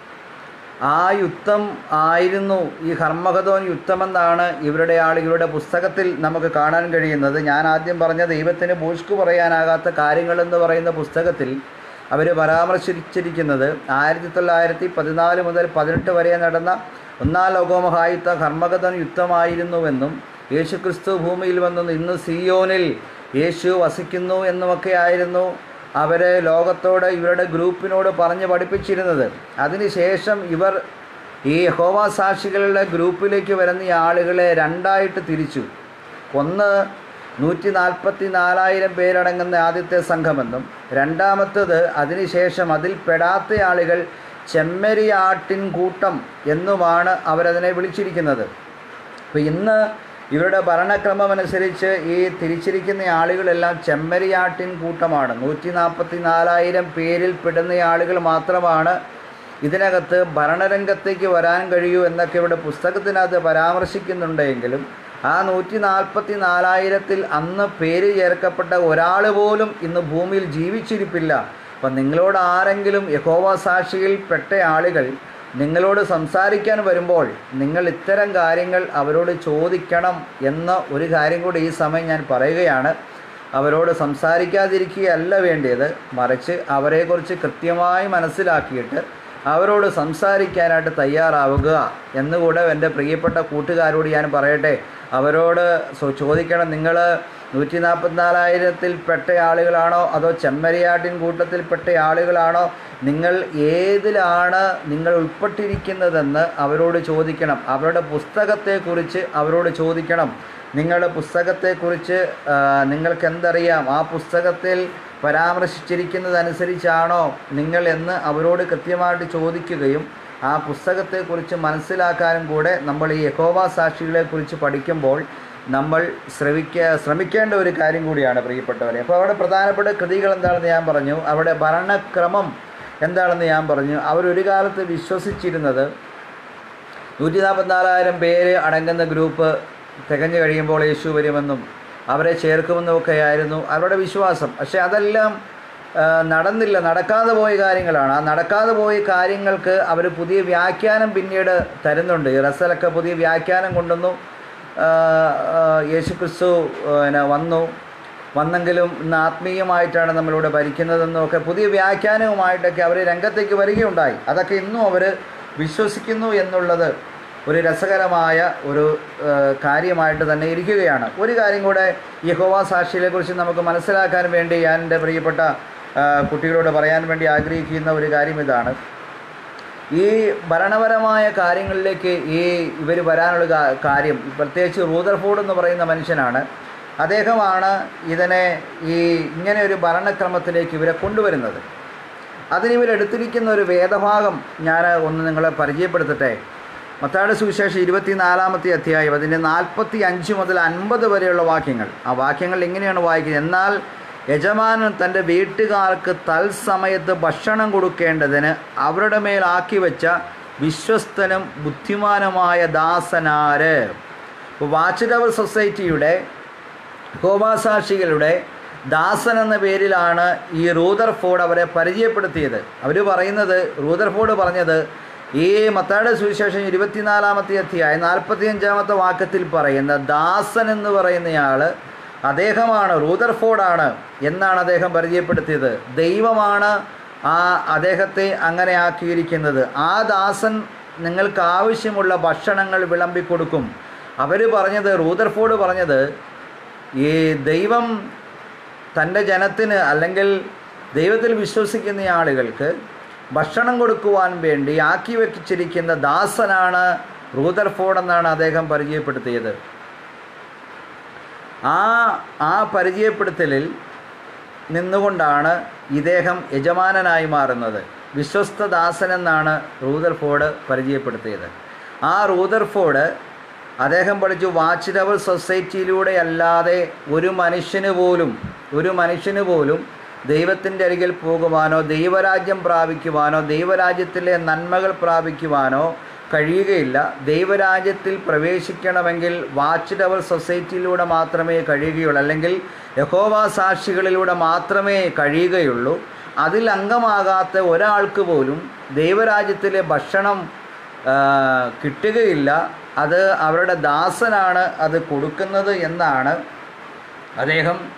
ആ യുദ്ധം ആയിരുന്നു ഈ ഹർമഹദോൻ യുദ്ധമെന്നാണ് ഇവരുടെ ആളുകളുടെ പുസ്തകത്തിൽ നമുക്ക് കാണാൻ കഴിയുന്നത് ഞാൻ ആദ്യം പറഞ്ഞ ദൈവത്തിന് ബൂഷ്കു പറയാനാകാത്ത കാര്യങ്ങളെന്ന് പറയുന്ന പുസ്തകത്തിൽ അവർ പരാമർശിച്ചിരിക്കുന്നത് ആയിരത്തി തൊള്ളായിരത്തി പതിനാല് മുതൽ പതിനെട്ട് വരെ നടന്ന ഒന്നാം ലോകമഹായുദ്ധ ഹർമഗതൻ യുദ്ധമായിരുന്നുവെന്നും യേശുക്രിസ്തു ഭൂമിയിൽ വന്നു ഇന്ന് സിയോനിൽ യേശു വസിക്കുന്നു എന്നുമൊക്കെയായിരുന്നു അവർ ലോകത്തോട് ഇവരുടെ ഗ്രൂപ്പിനോട് പറഞ്ഞ് പഠിപ്പിച്ചിരുന്നത് അതിനുശേഷം ഇവർ ഈ യഹോവ സാക്ഷികളുടെ ഗ്രൂപ്പിലേക്ക് വരുന്ന ഈ ആളുകളെ രണ്ടായിട്ട് തിരിച്ചു ഒന്ന് നൂറ്റി നാൽപ്പത്തി നാലായിരം പേരടങ്ങുന്ന ആദ്യത്തെ സംഘമെന്നും രണ്ടാമത്തത് അതിനുശേഷം അതിൽ പെടാത്ത ആളുകൾ ചെമ്മരിയാട്ടിൻ കൂട്ടം എന്നുമാണ് അവരതിനെ വിളിച്ചിരിക്കുന്നത് അപ്പോൾ ഇന്ന് ഇവരുടെ ഭരണക്രമം അനുസരിച്ച് ഈ തിരിച്ചിരിക്കുന്ന ആളുകളെല്ലാം ചെമ്മരിയാട്ടിൻ കൂട്ടമാണ് നൂറ്റി നാൽപ്പത്തി നാലായിരം പേരിൽ പെടുന്ന ആളുകൾ മാത്രമാണ് ഇതിനകത്ത് ഭരണരംഗത്തേക്ക് വരാൻ കഴിയൂ എന്നൊക്കെ ഇവിടെ പുസ്തകത്തിനകത്ത് പരാമർശിക്കുന്നുണ്ടെങ്കിലും ആ നൂറ്റി നാൽപ്പത്തി നാലായിരത്തിൽ അന്ന് പേര് ചേർക്കപ്പെട്ട ഒരാൾ പോലും ഇന്ന് ഭൂമിയിൽ ജീവിച്ചിരിപ്പില്ല അപ്പം നിങ്ങളോട് ആരെങ്കിലും യഹോവ സാക്ഷിയിൽ പെട്ട ആളുകൾ നിങ്ങളോട് സംസാരിക്കാൻ വരുമ്പോൾ നിങ്ങൾ ഇത്തരം കാര്യങ്ങൾ അവരോട് ചോദിക്കണം എന്ന ഒരു കാര്യം കൂടി ഈ സമയം ഞാൻ പറയുകയാണ് അവരോട് സംസാരിക്കാതിരിക്കുകയല്ല വേണ്ടിയത് മറിച്ച് അവരെക്കുറിച്ച് കൃത്യമായി മനസ്സിലാക്കിയിട്ട് അവരോട് സംസാരിക്കാനായിട്ട് തയ്യാറാവുക എന്നുകൂടെ എൻ്റെ പ്രിയപ്പെട്ട കൂട്ടുകാരോട് ഞാൻ പറയട്ടെ അവരോട് സോ- ചോദിക്കണം നിങ്ങൾ നൂറ്റി നാൽപ്പത്തിനാലായിരത്തിൽ പെട്ട ആളുകളാണോ അതോ ചെമ്മരിയാട്ടിൻ കൂട്ടത്തിൽപ്പെട്ട ആളുകളാണോ നിങ്ങൾ ഏതിലാണ് നിങ്ങൾ ഉൾപ്പെട്ടിരിക്കുന്നതെന്ന് അവരോട് ചോദിക്കണം അവരുടെ പുസ്തകത്തെക്കുറിച്ച് അവരോട് ചോദിക്കണം നിങ്ങളുടെ പുസ്തകത്തെക്കുറിച്ച് ആ, നിങ്ങൾക്ക് എന്തറിയാം ആ പുസ്തകത്തിൽ പരാമർശിച്ചിരിക്കുന്നതനുസരിച്ചാണോ നിങ്ങൾ എന്ന് അവരോട് കൃത്യമായിട്ട് ചോദിക്കുകയും ആ പുസ്തകത്തെക്കുറിച്ച് മനസ്സിലാക്കാനും കൂടെ നമ്മൾ ഈ യഹോവ സാക്ഷികളെക്കുറിച്ച് പഠിക്കുമ്പോൾ നമ്മൾ ശ്രമിക്ക ശ്രമിക്കേണ്ട ഒരു കാര്യം കൂടിയാണ് പ്രിയപ്പെട്ടവരെ അപ്പോൾ അവിടെ പ്രധാനപ്പെട്ട കൃതികൾ എന്താണെന്ന് ഞാൻ പറഞ്ഞു അവിടെ ഭരണക്രമം എന്താണെന്ന് ഞാൻ പറഞ്ഞു അവരൊരു കാലത്ത് വിശ്വസിച്ചിരുന്നത് നൂറ്റി നാൽപ്പത്തിനാലായിരം പേര് അടങ്ങുന്ന ഗ്രൂപ്പ് തികഞ്ഞു കഴിയുമ്പോൾ യേശു വരുമെന്നും അവരെ ചേർക്കുമെന്നുമൊക്കെയായിരുന്നു അവരുടെ വിശ്വാസം പക്ഷേ അതെല്ലാം ആ, നടന്നില്ല നടക്കാതെ പോയ കാര്യങ്ങളാണ് ആ നടക്കാതെ പോയ കാര്യങ്ങൾക്ക് അവർ പുതിയ വ്യാഖ്യാനം പിന്നീട് തരുന്നുണ്ട് ഈ റസലൊക്കെ പുതിയ വ്യാഖ്യാനം കൊണ്ടുവന്നു ആ, ആ, യേശുക്രിസ്തു പിന്നെ വന്നു വന്നെങ്കിലും ഇന്ന് ആത്മീയമായിട്ടാണ് നമ്മളിവിടെ ഭരിക്കുന്നതെന്നും ഒക്കെ പുതിയ വ്യാഖ്യാനവുമായിട്ടൊക്കെ അവർ രംഗത്തേക്ക് വരികയുണ്ടായി അതൊക്കെ ഇന്നും അവർ വിശ്വസിക്കുന്നു എന്നുള്ളത് ഒരു രസകരമായ ഒരു ആ, കാര്യമായിട്ട് തന്നെ ഇരിക്കുകയാണ് ഒരു കാര്യം കൂടെ യഹോവ സാക്ഷിയെക്കുറിച്ച് നമുക്ക് മനസ്സിലാക്കാൻ വേണ്ടി ഞാൻ എൻ്റെ പ്രിയപ്പെട്ട ആ, കുട്ടികളോട് പറയാൻ വേണ്ടി ആഗ്രഹിക്കുന്ന ഒരു കാര്യം ഇതാണ് ഈ ഭരണപരമായ കാര്യങ്ങളിലേക്ക് ഈ ഇവർ വരാനുള്ള കാ- കാര്യം പ്രത്യേകിച്ച് റൂദർഫോർഡ് എന്ന് പറയുന്ന മനുഷ്യനാണ് അദ്ദേഹമാണ് ഇതിനെ ഈ ഇങ്ങനെ ഒരു ഭരണക്രമത്തിലേക്ക് ഇവരെ കൊണ്ടുവരുന്നത് അതിന് ഇവരെടുത്തിരിക്കുന്ന ഒരു വേദഭാഗം ഞാൻ ഒന്ന് നിങ്ങളെ പരിചയപ്പെടുത്തട്ടെ മത്താട് സുവിശേഷം ഇരുപത്തിനാലാമത്തെ അധ്യായം അതിൻ്റെ നാൽപ്പത്തി അഞ്ച് മുതൽ അൻപത് വരെയുള്ള വാക്യങ്ങൾ ആ വാക്യങ്ങൾ ഇങ്ങനെയാണ് വായിക്കുന്നത് എന്നാൽ യജമാനൻ തൻ്റെ വീട്ടുകാർക്ക് തൽസമയത്ത് ഭക്ഷണം കൊടുക്കേണ്ടതിന് അവരുടെ മേൽ ആക്കി വെച്ച വിശ്വസ്തനും ബുദ്ധിമാനുമായ ദാസനാര് വാച്ച് ടവർ സൊസൈറ്റിയുടെ ഹോമാസാക്ഷികളുടെ ദാസൻ എന്ന പേരിലാണ് ഈ റൂദർഫോർഡ് അവരെ പരിചയപ്പെടുത്തിയത് അവർ പറയുന്നത് റൂദർഫോർഡ് പറഞ്ഞത് ഈ മത്തായുടെ സുവിശേഷം ഇരുപത്തിനാലാമത്തെ അധ്യായം നാൽപ്പത്തിയഞ്ചാമത്തെ വാക്യത്തിൽ പറയുന്ന ദാസൻ എന്ന് പറയുന്നയാൾ അദ്ദേഹമാണ് റൂദർഫോർഡാണ് എന്നാണ് അദ്ദേഹം പരിചയപ്പെടുത്തിയത് ദൈവമാണ് ആ അദ്ദേഹത്തെ അങ്ങനെ ആക്കിയിരിക്കുന്നത് ആ ദാസൻ നിങ്ങൾക്ക് ആവശ്യമുള്ള ഭക്ഷണങ്ങൾ വിളമ്പിക്കൊടുക്കും അവർ പറഞ്ഞത് റൂദർഫോർഡ് പറഞ്ഞത് ഈ ദൈവം തൻ്റെ ജനത്തിന് അല്ലെങ്കിൽ ദൈവത്തിൽ വിശ്വസിക്കുന്ന ആളുകൾക്ക് ഭക്ഷണം കൊടുക്കുവാൻ വേണ്ടി ആക്കി വെച്ചിരിക്കുന്ന ദാസനാണ് റൂദർഫോർഡ് എന്നാണ് അദ്ദേഹം പരിചയപ്പെടുത്തിയത് ആ ആ പരിചയപ്പെടുത്തലിൽ നിന്നുകൊണ്ടാണ് ഇദ്ദേഹം യജമാനനായി മാറുന്നത് വിശ്വസ്ത ദാസൻ എന്നാണ് റൂദർഫോർഡ് പരിചയപ്പെടുത്തിയത് ആ റൂദർഫോർഡ് അദ്ദേഹം പഠിച്ചു വാച്ച് ടവർ സൊസൈറ്റിയിലൂടെ അല്ലാതെ ഒരു മനുഷ്യന് പോലും ഒരു മനുഷ്യന് പോലും ദൈവത്തിൻ്റെ അരികിൽ പോകുവാനോ ദൈവരാജ്യം പ്രാപിക്കുവാനോ ദൈവരാജ്യത്തിലെ നന്മകൾ പ്രാപിക്കുവാനോ കഴിയുകയില്ല ദൈവരാജ്യത്തിൽ പ്രവേശിക്കണമെങ്കിൽ വാച്ച് ടവർ സൊസൈറ്റിയിലൂടെ മാത്രമേ കഴിയുകയുള്ളൂ അല്ലെങ്കിൽ യഹോവ സാക്ഷികളിലൂടെ മാത്രമേ കഴിയുകയുള്ളൂ അതിൽ അംഗമാകാത്ത ഒരാൾക്ക് പോലും ദൈവരാജ്യത്തിലെ ഭക്ഷണം ആ, കിട്ടുകയില്ല അത് അവരുടെ ദാസനാണ് അത് കൊടുക്കുന്നത് എന്നാണ് അദ്ദേഹം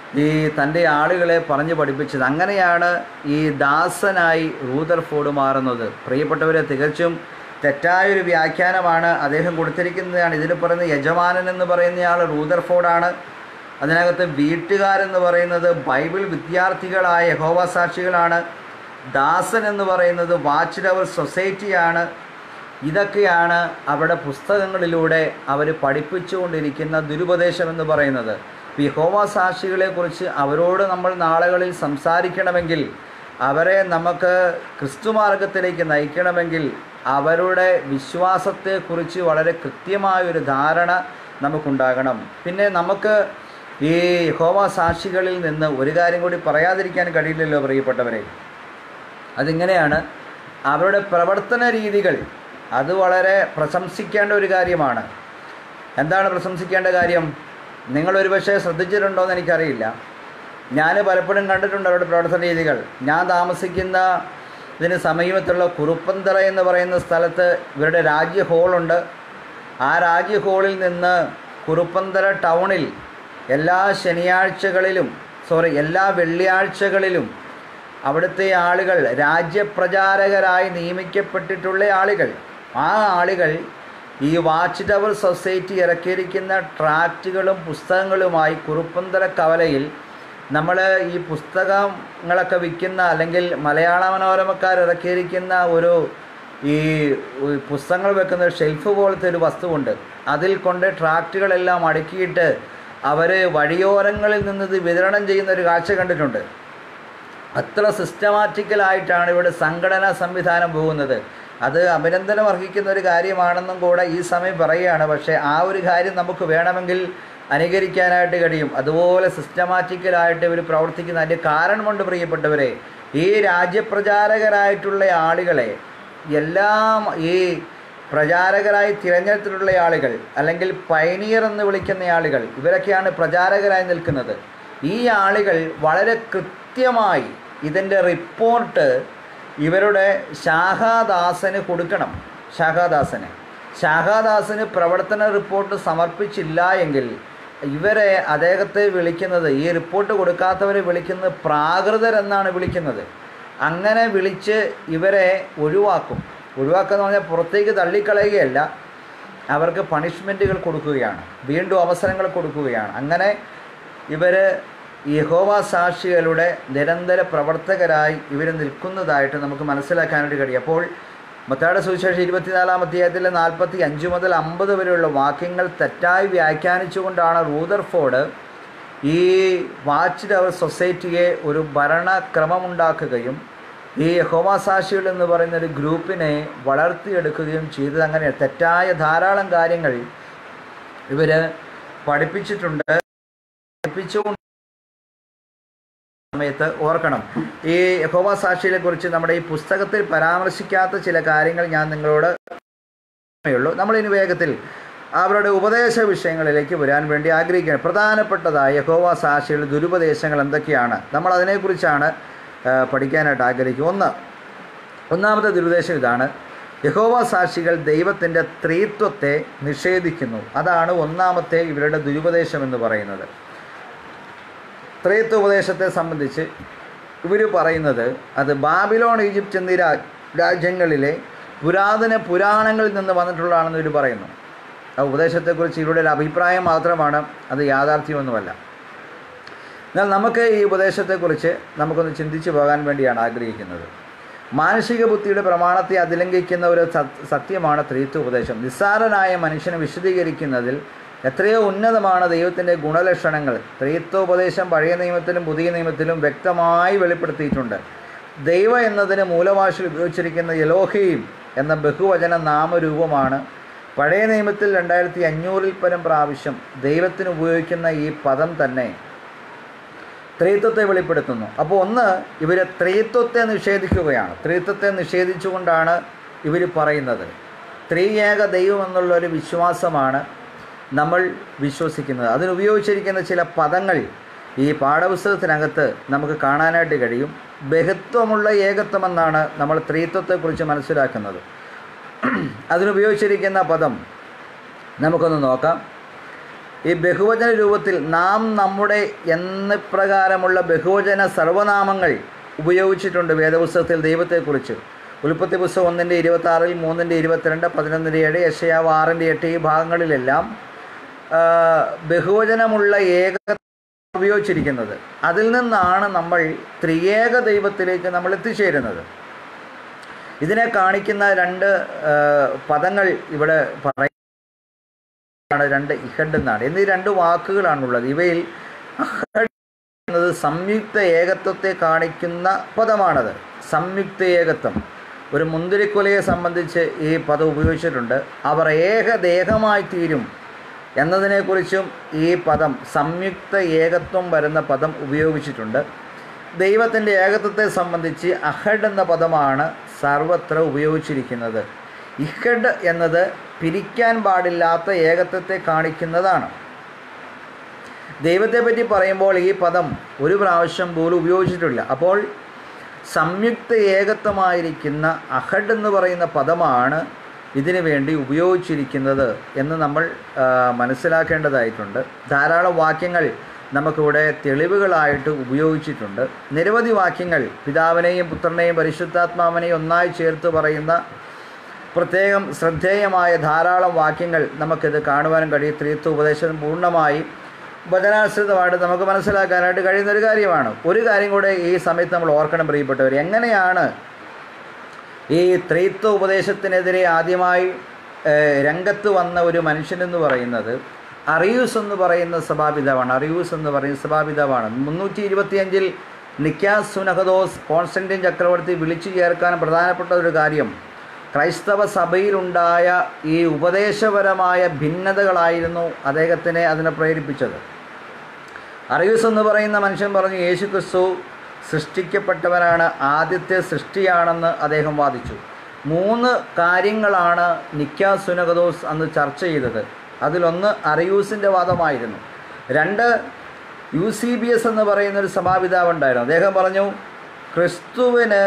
ഈ തൻ്റെ ആളുകളെ പറഞ്ഞു പഠിപ്പിച്ചത് അങ്ങനെയാണ് ഈ ദാസനായി റൂദർഫോർഡ് മാറുന്നത് പ്രിയപ്പെട്ടവരെ തികച്ചും തെറ്റായൊരു വ്യാഖ്യാനമാണ് അദ്ദേഹം കൊടുത്തിരിക്കുന്നതാണ് ഇതിൽ പറയുന്ന യജമാനൻ എന്ന് പറയുന്നയാൾ റൂദർഫോർഡാണ് അതിനകത്ത് വീട്ടുകാരെന്ന് പറയുന്നത് ബൈബിൾ വിദ്യാർത്ഥികളായ യഹോവ സാക്ഷികളാണ് ദാസൻ എന്ന് പറയുന്നത് വാച്ച് ടവർ സൊസൈറ്റിയാണ് ഇതൊക്കെയാണ് അവിടെ പുസ്തകങ്ങളിലൂടെ അവർ പഠിപ്പിച്ചുകൊണ്ടിരിക്കുന്ന ദുരുപദേശം എന്ന് പറയുന്നത് ഈ യഹോവ സാക്ഷികളെക്കുറിച്ച് അവരോട് നമ്മൾ നാളുകളിൽ സംസാരിക്കണമെങ്കിൽ അവരെ നമുക്ക് ക്രിസ്തുമാർഗത്തിലേക്ക് നയിക്കണമെങ്കിൽ അവരുടെ വിശ്വാസത്തെക്കുറിച്ച് വളരെ കൃത്യമായൊരു ധാരണ നമുക്കുണ്ടാകണം പിന്നെ നമുക്ക് ഈ യഹോവ സാക്ഷികളിൽ നിന്ന് ഒരു കാര്യം കൂടി പറയാതിരിക്കാൻ കഴിയില്ലല്ലോ പ്രിയപ്പെട്ടവരെ അതിങ്ങനെയാണ് അവരുടെ പ്രവർത്തന രീതികൾ അത് വളരെ പ്രശംസിക്കേണ്ട ഒരു കാര്യമാണ് എന്താണ് പ്രശംസിക്കേണ്ട കാര്യം നിങ്ങളൊരു പക്ഷേ ശ്രദ്ധിച്ചിട്ടുണ്ടോ എന്ന് എനിക്കറിയില്ല ഞാൻ പലപ്പോഴും കണ്ടിട്ടുണ്ട് അവരുടെ പ്രവർത്തന രീതികൾ ഞാൻ താമസിക്കുന്ന ഇതിന് സമീപത്തുള്ള കുറുപ്പന്തറ എന്ന് പറയുന്ന സ്ഥലത്ത് ഇവരുടെ രാജ്യ ഹോളുണ്ട് ആ രാജ്യ ഹോളിൽ നിന്ന് കുറുപ്പന്തറ ടൗണിൽ എല്ലാ ശനിയാഴ്ചകളിലും സോറി എല്ലാ വെള്ളിയാഴ്ചകളിലും അവിടുത്തെ ആളുകൾ രാജ്യപ്രചാരകരായി നിയമിക്കപ്പെട്ടിട്ടുള്ള ആളുകൾ ആ ആളുകൾ ഈ വാച്ച് ടവർ സൊസൈറ്റി ഇറക്കിയിരിക്കുന്ന ട്രാക്റ്റുകളും പുസ്തകങ്ങളുമായി കുറുപ്പന്തര കവലയിൽ നമ്മൾ ഈ പുസ്തകങ്ങളൊക്കെ വിൽക്കുന്ന അല്ലെങ്കിൽ മലയാള മനോരമക്കാർ ഇറക്കിയിരിക്കുന്ന ഒരു ഈ ഈ പുസ്തകങ്ങൾ വെക്കുന്ന ഒരു ഷെൽഫ് പോലത്തെ ഒരു വസ്തുവുണ്ട് അതിൽ കൊണ്ട് ട്രാക്റ്റുകളെല്ലാം അടുക്കിയിട്ട് അവർ വഴിയോരങ്ങളിൽ നിന്ന് ഇത് വിതരണം ചെയ്യുന്ന ഒരു കാഴ്ച കണ്ടിട്ടുണ്ട് അത്ര സിസ്റ്റമാറ്റിക്കലായിട്ടാണ് ഇവിടെ സംഘടനാ സംവിധാനം പോകുന്നത് അത് അഭിനന്ദനം അർഹിക്കുന്ന ഒരു കാര്യമാണെന്നും കൂടെ ഈ സമയം പറയുകയാണ് പക്ഷേ ആ ഒരു കാര്യം നമുക്ക് വേണമെങ്കിൽ അനുകരിക്കാനായിട്ട് കഴിയും അതുപോലെ സിസ്റ്റമാറ്റിക്കലായിട്ട് ഇവർ പ്രവർത്തിക്കുന്ന അതിൻ്റെ കാരണമുണ്ട് പ്രിയപ്പെട്ടവരെ ഈ രാജ്യപ്രചാരകരായിട്ടുള്ള ആളുകളെ എല്ലാം ഈ പ്രചാരകരായി തിരഞ്ഞെടുത്തിട്ടുള്ള ആളുകൾ അല്ലെങ്കിൽ പൈനിയർ എന്ന് വിളിക്കുന്ന ആളുകൾ ഇവരൊക്കെയാണ് പ്രചാരകരായി നിൽക്കുന്നത് ഈ ആളുകൾ വളരെ കൃത്യമായി ഇതിൻ്റെ റിപ്പോർട്ട് ഇവരുടെ ശാഖാദാസന് കൊടുക്കണം ശാഖാദാസന് ശാഖാദാസന് പ്രവർത്തന റിപ്പോർട്ട് സമർപ്പിച്ചില്ല എങ്കിൽ ഇവരെ അദ്ദേഹത്തെ വിളിക്കുന്നത് ഈ റിപ്പോർട്ട് കൊടുക്കാത്തവരെ വിളിക്കുന്നത് പ്രാകൃതരെന്നാണ് വിളിക്കുന്നത് അങ്ങനെ വിളിച്ച് ഇവരെ ഒഴിവാക്കും ഒഴിവാക്കുക എന്ന് പറഞ്ഞാൽ പുറത്തേക്ക് തള്ളിക്കളയുകയല്ല അവർക്ക് പണിഷ്മെൻറ്റുകൾ കൊടുക്കുകയാണ് വീണ്ടും അവസരങ്ങൾ കൊടുക്കുകയാണ് അങ്ങനെ ഇവർ യഹോവ സാക്ഷികളുടെ നിരന്തര പ്രവർത്തകരായി ഇവർ നിൽക്കുന്നതായിട്ട് നമുക്ക് മനസ്സിലാക്കാനായിട്ട് കഴിയും അപ്പോൾ മത്തായുടെ സുവിശേഷം ഇരുപത്തിനാലാം അധ്യായത്തിലെ നാൽപ്പത്തി അഞ്ച് മുതൽ അമ്പത് വരെയുള്ള വാക്യങ്ങൾ തെറ്റായി വ്യാഖ്യാനിച്ചുകൊണ്ടാണ് റൂദർഫോർഡ് ഈ വാച്ച് ടവർ സൊസൈറ്റിയെ ഒരു ഭരണക്രമമുണ്ടാക്കുകയും ഈ യഹോവ സാക്ഷികൾ എന്ന് പറയുന്ന ഒരു ഗ്രൂപ്പിനെ വളർത്തിയെടുക്കുകയും ചെയ്തത് അങ്ങനെ തെറ്റായ ധാരാളം കാര്യങ്ങൾ ഇവർ പഠിപ്പിച്ചിട്ടുണ്ട് പഠിപ്പിച്ചുകൊണ്ട് സമയത്ത് ഓർക്കണം ഈ യഹോവ സാക്ഷിയെ കുറിച്ച് നമ്മുടെ ഈ പുസ്തകത്തിൽ പരാമർശിക്കാത്ത ചില കാര്യങ്ങൾ ഞാൻ നിങ്ങളോട് ഉള്ളൂ നമ്മളിനി വേഗത്തിൽ അവരുടെ ഉപദേശ വിഷയങ്ങളിലേക്ക് വരാൻ വേണ്ടി ആഗ്രഹിക്കുകയാണ് പ്രധാനപ്പെട്ടതായ യഹോവ സാക്ഷികളുടെ ദുരുപദേശങ്ങൾ എന്തൊക്കെയാണ് നമ്മൾ അതിനെക്കുറിച്ചാണ് ആ, പഠിക്കാനായിട്ട് ആഗ്രഹിക്കും ഒന്ന് ഒന്നാമത്തെ ദുരുപദേശം ഇതാണ് യഹോവ സാക്ഷികൾ ദൈവത്തിൻ്റെ ത്രീത്വത്തെ നിഷേധിക്കുന്നു അതാണ് ഒന്നാമത്തെ ഇവരുടെ ദുരുപദേശം എന്ന് പറയുന്നത് ത്രേത്വ ഉപദേശത്തെ സംബന്ധിച്ച് ഇവർ പറയുന്നത് അത് ബാബിലോൺ ഈജിപ്റ്റ് എന്നീ രാ രാജ്യങ്ങളിലെ പുരാതന പുരാണങ്ങളിൽ നിന്ന് വന്നിട്ടുള്ളതാണെന്ന് ഇവർ പറയുന്നു ആ ഉപദേശത്തെക്കുറിച്ച് ഇവരുടെ ഒരു അഭിപ്രായം മാത്രമാണ് അത് യാഥാർത്ഥ്യമൊന്നുമല്ല എന്നാൽ നമുക്ക് ഈ ഉപദേശത്തെക്കുറിച്ച് നമുക്കൊന്ന് ചിന്തിച്ചു പോകാൻ വേണ്ടിയാണ് ആഗ്രഹിക്കുന്നത് മാനസിക ബുദ്ധിയുടെ പ്രമാണത്തെ അതിലംഘിക്കുന്ന ഒരു സത്- സത്യമാണ് ത്രിത്വ ഉപദേശം നിസ്സാരനായ മനുഷ്യനെ വിശദീകരിക്കുന്നതിൽ എത്രയോ ഉന്നതമാണ് ദൈവത്തിൻ്റെ ഗുണലക്ഷണങ്ങൾ ത്രിത്വോപദേശം പഴയ നിയമത്തിലും പുതിയ നിയമത്തിലും വ്യക്തമായി വെളിപ്പെടുത്തിയിട്ടുണ്ട് ദൈവ എന്നതിന് മൂലഭാഷയിൽ ഉപയോഗിച്ചിരിക്കുന്ന എലോഹീം എന്ന ബഹുവചന നാമരൂപമാണ് പഴയ നിയമത്തിൽ രണ്ടായിരത്തി അഞ്ഞൂറിൽ പരം പ്രാവശ്യം ദൈവത്തിന് ഉപയോഗിക്കുന്ന ഈ പദം തന്നെ ത്രിത്വത്തെ വെളിപ്പെടുത്തുന്നു അപ്പോൾ ഒന്ന് ഇവർ ത്രിത്വത്തെ നിഷേധിക്കുകയാണ് ത്രിത്വത്തെ നിഷേധിച്ചുകൊണ്ടാണ് ഇവർ പറയുന്നത് ത്രിയേക ദൈവം എന്നുള്ള ഒരു വിശ്വാസമാണ് നമ്മൾ വിശ്വസിക്കുന്നത് അതിനുപയോഗിച്ചിരിക്കുന്ന ചില പദങ്ങൾ ഈ പാഠപുസ്തകത്തിനകത്ത് നമുക്ക് കാണാനായിട്ട് കഴിയും ബഹുത്വമുള്ള ഏകത്വമെന്നാണ് നമ്മൾ ത്രിത്വത്തെക്കുറിച്ച് മനസ്സിലാക്കുന്നത് അതിനുപയോഗിച്ചിരിക്കുന്ന പദം നമുക്കൊന്ന് നോക്കാം ഈ ബഹുവചന രൂപത്തിൽ നാം നമ്മുടെ എന്ന പ്രകാരമുള്ള ബഹുവചന സർവനാമങ്ങൾ ഉപയോഗിച്ചിട്ടുണ്ട് വേദപുസ്തകത്തിൽ ദൈവത്തെക്കുറിച്ച് ഉൽപ്പത്തി പുസ്തകം ഒന്നിൻ്റെ ഇരുപത്താറിൽ മൂന്നിൻ്റെ ഇരുപത്തിരണ്ട് പതിനൊന്നിൻ്റെ ഏഴ് യശയാവ് ആറിൻ്റെ എട്ട് ഈ ഭാഗങ്ങളിലെല്ലാം ആ, ബഹുവചനമുള്ള ഏക ഉപയോഗിച്ചിരിക്കുന്നത് അതിൽ നിന്നാണ് നമ്മൾ ത്രിയേക ദൈവത്തിലേക്ക് നമ്മൾ എത്തിച്ചേരുന്നത് ഇതിനെ കാണിക്കുന്ന രണ്ട് ആ, പദങ്ങൾ ഇവിടെ പറയുന്നതാണ് രണ്ട് ഇഹഡ് എന്നാണ് എന്നീ രണ്ട് വാക്കുകളാണുള്ളത് ഇവയിൽ അഹഡ് എന്നത് സംയുക്ത ഏകത്വത്തെ കാണിക്കുന്ന പദമാണത് സംയുക്ത ഏകത്വം ഒരു മുന്തിരിക്കുലയെ സംബന്ധിച്ച് ഈ പദം ഉപയോഗിച്ചിട്ടുണ്ട് അവർ ഏകദേഹമായി തീരും എന്നതിനെക്കുറിച്ചും ഈ പദം സംയുക്ത ഏകത്വം വരുന്ന പദം ഉപയോഗിച്ചിട്ടുണ്ട് ദൈവത്തിൻ്റെ ഏകത്വത്തെ സംബന്ധിച്ച് അഹഡ് എന്ന പദമാണ് സർവത്ര ഉപയോഗിച്ചിരിക്കുന്നത് ഇഹഡ് എന്നത് പിരിക്കാൻ പാടില്ലാത്ത ഏകത്വത്തെ കാണിക്കുന്നതാണ് ദൈവത്തെ പറ്റി പറയുമ്പോൾ ഈ പദം ഒരു പ്രാവശ്യം പോലും ഉപയോഗിച്ചിട്ടില്ല അപ്പോൾ സംയുക്ത ഏകത്വമായിരിക്കുന്ന അഹഡ് എന്ന് പറയുന്ന പദമാണ് ഇതിനു വേണ്ടി ഉപയോഗിച്ചിരിക്കുന്നത് എന്ന് നമ്മൾ ആ, മനസ്സിലാക്കേണ്ടതായിട്ടുണ്ട് ധാരാളം വാക്യങ്ങൾ നമുക്കിവിടെ തെളിവുകളായിട്ട് ഉപയോഗിച്ചിട്ടുണ്ട് നിരവധി വാക്യങ്ങൾ പിതാവിനെയും പുത്രനെയും പരിശുദ്ധാത്മാവിനെയും ഒന്നായി ചേർത്ത് പറയുന്ന പ്രത്യേകം ശ്രദ്ധേയമായ ധാരാളം വാക്യങ്ങൾ നമുക്കിത് കാണുവാനും കഴിയും ത്രിത്വ ഉപദേശം പൂർണ്ണമായും വചനാശ്രിതമായിട്ട് നമുക്ക് മനസ്സിലാക്കാനായിട്ട് കഴിയുന്ന ഒരു കാര്യമാണ് ഒരു കാര്യം കൂടെ ഈ സമയത്ത് നമ്മൾ ഓർക്കണം പ്രിയപ്പെട്ടവർ എങ്ങനെയാണ് ഈ ത്രിത്വ ഉപദേശത്തിനെതിരെ ആദ്യമായി ഏഹ്, രംഗത്ത് വന്ന ഒരു മനുഷ്യനെന്ന് പറയുന്നത് അറിയൂസ് എന്ന് പറയുന്ന സഭാപിതാവാണ് അറിയൂസ് എന്ന് പറയുന്ന സഭാപിതാവാണ് മുന്നൂറ്റി ഇരുപത്തിയഞ്ചിൽ നിക്കാസ് സുനഹദോസ് കോൺസ്റ്റന്റൈൻ ചക്രവർത്തി വിളിച്ചു ചേർക്കാൻ പ്രധാനപ്പെട്ട ഒരു കാര്യം ക്രൈസ്തവ സഭയിലുണ്ടായ ഈ ഉപദേശപരമായ ഭിന്നതകളായിരുന്നു അദ്ദേഹത്തിനെ അതിനെ പ്രേരിപ്പിച്ചത് അറിയൂസ് എന്ന് പറയുന്ന മനുഷ്യൻ പറഞ്ഞു യേശു ക്രിസ്തു സൃഷ്ടിക്കപ്പെട്ടവനാണ് ആദ്യത്തെ സൃഷ്ടിയാണെന്ന് അദ്ദേഹം വാദിച്ചു മൂന്ന് കാര്യങ്ങളാണ് നിക്കാ സുനഗദോസ് അന്ന് ചർച്ച ചെയ്തത് അതിലൊന്ന് അറിയൂസിൻ്റെ വാദമായിരുന്നു രണ്ട് യു സി ബി എസ് എന്ന് പറയുന്ന ഒരു സഭാപിതാവ് ഉണ്ടായിരുന്നു അദ്ദേഹം പറഞ്ഞു ക്രിസ്തുവിന്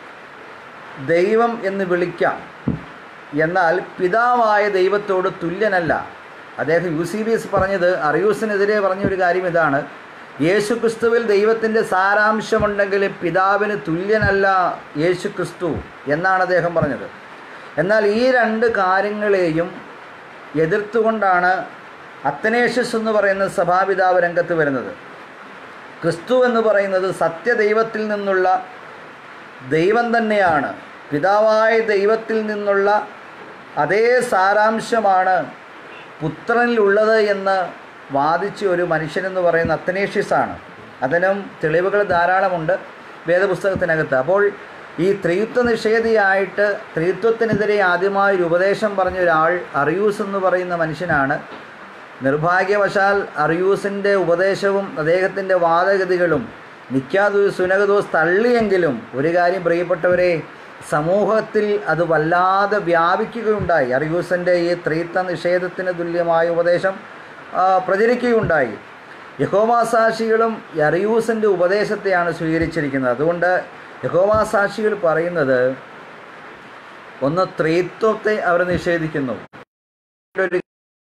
ദൈവം എന്ന് വിളിക്കാം എന്നാൽ പിതാവായ ദൈവത്തോട് തുല്യനല്ല അദ്ദേഹം യു സി ബി എസ് പറഞ്ഞത് അറിയൂസിനെതിരെ പറഞ്ഞ ഒരു കാര്യം ഇതാണ് യേശു ക്രിസ്തുവിൽ ദൈവത്തിൻ്റെ സാരാംശമുണ്ടെങ്കിൽ പിതാവിന് തുല്യനല്ല യേശു ക്രിസ്തു എന്നാണ് അദ്ദേഹം പറഞ്ഞത് എന്നാൽ ഈ രണ്ട് കാര്യങ്ങളെയും എതിർത്തുകൊണ്ടാണ് അത്തനേഷ്യസ് എന്ന് പറയുന്ന സഭാപിതാവ് രംഗത്ത് വരുന്നത് ക്രിസ്തു എന്ന് പറയുന്നത് സത്യദൈവത്തിൽ നിന്നുള്ള ദൈവം തന്നെയാണ് പിതാവായ ദൈവത്തിൽ നിന്നുള്ള അതേ സാരാംശമാണ് പുത്രനിലുള്ളത് എന്ന് വാദിച്ച ഒരു മനുഷ്യനെന്ന് പറയുന്ന അത്തനേഷ്യസാണ് അതിനും തെളിവുകൾ ധാരാളമുണ്ട് വേദപുസ്തകത്തിനകത്ത് അപ്പോൾ ഈ ത്രിത്വ നിഷേധിയായിട്ട് ത്രിത്വത്തിനെതിരെ ആദ്യമായി ഒരു ഉപദേശം പറഞ്ഞ ഒരാൾ അറിയൂസ് എന്ന് പറയുന്ന മനുഷ്യനാണ് നിർഭാഗ്യവശാൽ അറിയൂസിൻ്റെ ഉപദേശവും അദ്ദേഹത്തിൻ്റെ വാദഗതികളും നിക്കാദു സുനകദോസ് തള്ളിയെങ്കിലും ഒരു കാര്യം പ്രിയപ്പെട്ടവരെ സമൂഹത്തിൽ അത് വല്ലാതെ വ്യാപിക്കുകയുണ്ടായി അറിയൂസിൻ്റെ ഈ ത്രീത്വ നിഷേധത്തിന് തുല്യമായ ഉപദേശം ആ, പ്രചരിക്കുകയുണ്ടായി യഹോമാസാക്ഷികളും അറിയൂസിൻ്റെ ഉപദേശത്തെയാണ് സ്വീകരിച്ചിരിക്കുന്നത് അതുകൊണ്ട് യഹോമാസാക്ഷികൾ പറയുന്നത് ഒന്ന് ത്രീത്വത്തെ അവർ നിഷേധിക്കുന്നു ഒരു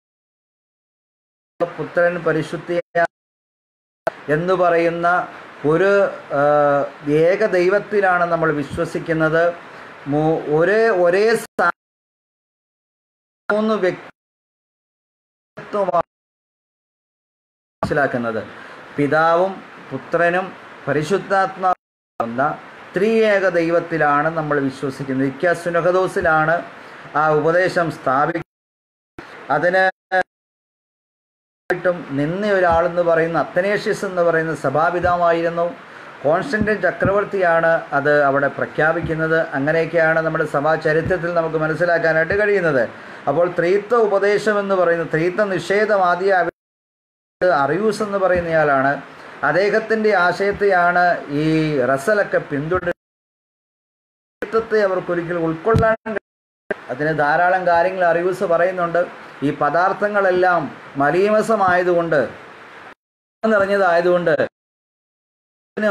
പുത്രൻ പരിശുദ്ധിയ എന്ന് പറയുന്ന ഒരു ആ, ഏക ദൈവത്തിലാണ് നമ്മൾ വിശ്വസിക്കുന്നത് മൂ- ഒരേ ഒരേ സ്ഥാ- മൂന്ന് വ്യക്തിത്വമാണ് മനസ്സിലാക്കുന്നത് പിതാവും പുത്രനും പരിശുദ്ധാത്മാവുന്ന ത്രിയേക ദൈവത്തിലാണ് നമ്മൾ വിശ്വസിക്കുന്നത് ഇക്ക സുനഹദോസിലാണ് ആ ഉപദേശം സ്ഥാപിക്കുന്നത് അതിന് ായിട്ടും നിന്ന ഒരാളെന്ന് പറയുന്ന അത്തനേഷ്യസ് എന്ന് പറയുന്ന സഭാപിതാവായിരുന്നു കോൺസ്റ്റന്റൈൻ ചക്രവർത്തിയാണ് അത് അവിടെ പ്രഖ്യാപിക്കുന്നത് അങ്ങനെയൊക്കെയാണ് നമ്മുടെ സഭാ ചരിത്രത്തിൽ നമുക്ക് മനസ്സിലാക്കാനായിട്ട് കഴിയുന്നത് അപ്പോൾ ത്രീത്വ ഉപദേശം എന്ന് പറയുന്ന ത്രീത്വ നിഷേധം ആദ്യ അറിയൂസ് എന്ന് പറയുന്നയാളാണ് അദ്ദേഹത്തിൻ്റെ ആശയത്തെയാണ് ഈ റസലൊക്കെ പിന്തുടരുന്നത് അവർക്കൊരിക്കലും ഉൾക്കൊള്ളാൻ അതിന് ധാരാളം കാര്യങ്ങൾ അറിയൂസ് പറയുന്നുണ്ട് ഈ പദാർത്ഥങ്ങളെല്ലാം മലീമസമായതുകൊണ്ട് നിറഞ്ഞതായതുകൊണ്ട് ഇതിന്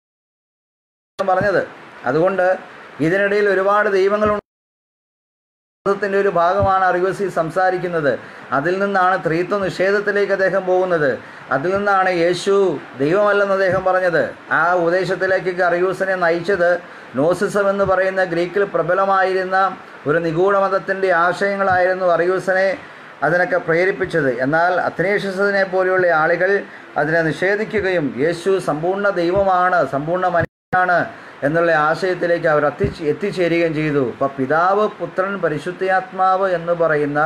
മനുഷ്യ പറഞ്ഞത് അതുകൊണ്ട് ഇതിനിടയിൽ ഒരുപാട് ദൈവങ്ങളുണ്ട് ത്തിൻ്റെ ഒരു ഭാഗമാണ് അറിവസി സംസാരിക്കുന്നത് അതിൽ നിന്നാണ് ത്രീത്വ നിഷേധത്തിലേക്ക് അദ്ദേഹം പോകുന്നത് അതിൽ നിന്നാണ് യേശു ദൈവമല്ലെന്ന് അദ്ദേഹം പറഞ്ഞത് ആ ഉപദേശത്തിലേക്ക് അറിയൂസിനെ നയിച്ചത് നോസിസം എന്ന് പറയുന്ന ഗ്രീക്കിൽ പ്രബലമായിരുന്ന ഒരു നിഗൂഢ മതത്തിൻ്റെ ആശയങ്ങളായിരുന്നു അറിയൂസിനെ അതിനൊക്കെ പ്രേരിപ്പിച്ചത് എന്നാൽ അത്നേഷ്യസിനെ പോലെയുള്ള ആളുകൾ അതിനെ നിഷേധിക്കുകയും യേശു സമ്പൂർണ്ണ ദൈവമാണ് സമ്പൂർണ്ണ മനുഷ്യനാണ് എന്നുള്ള ആശയത്തിലേക്ക് അവർ എത്തി എത്തിച്ചേരുകയും ചെയ്തു അപ്പോൾ പിതാവ് പുത്രൻ പരിശുദ്ധാത്മാവ് എന്ന് പറയുന്ന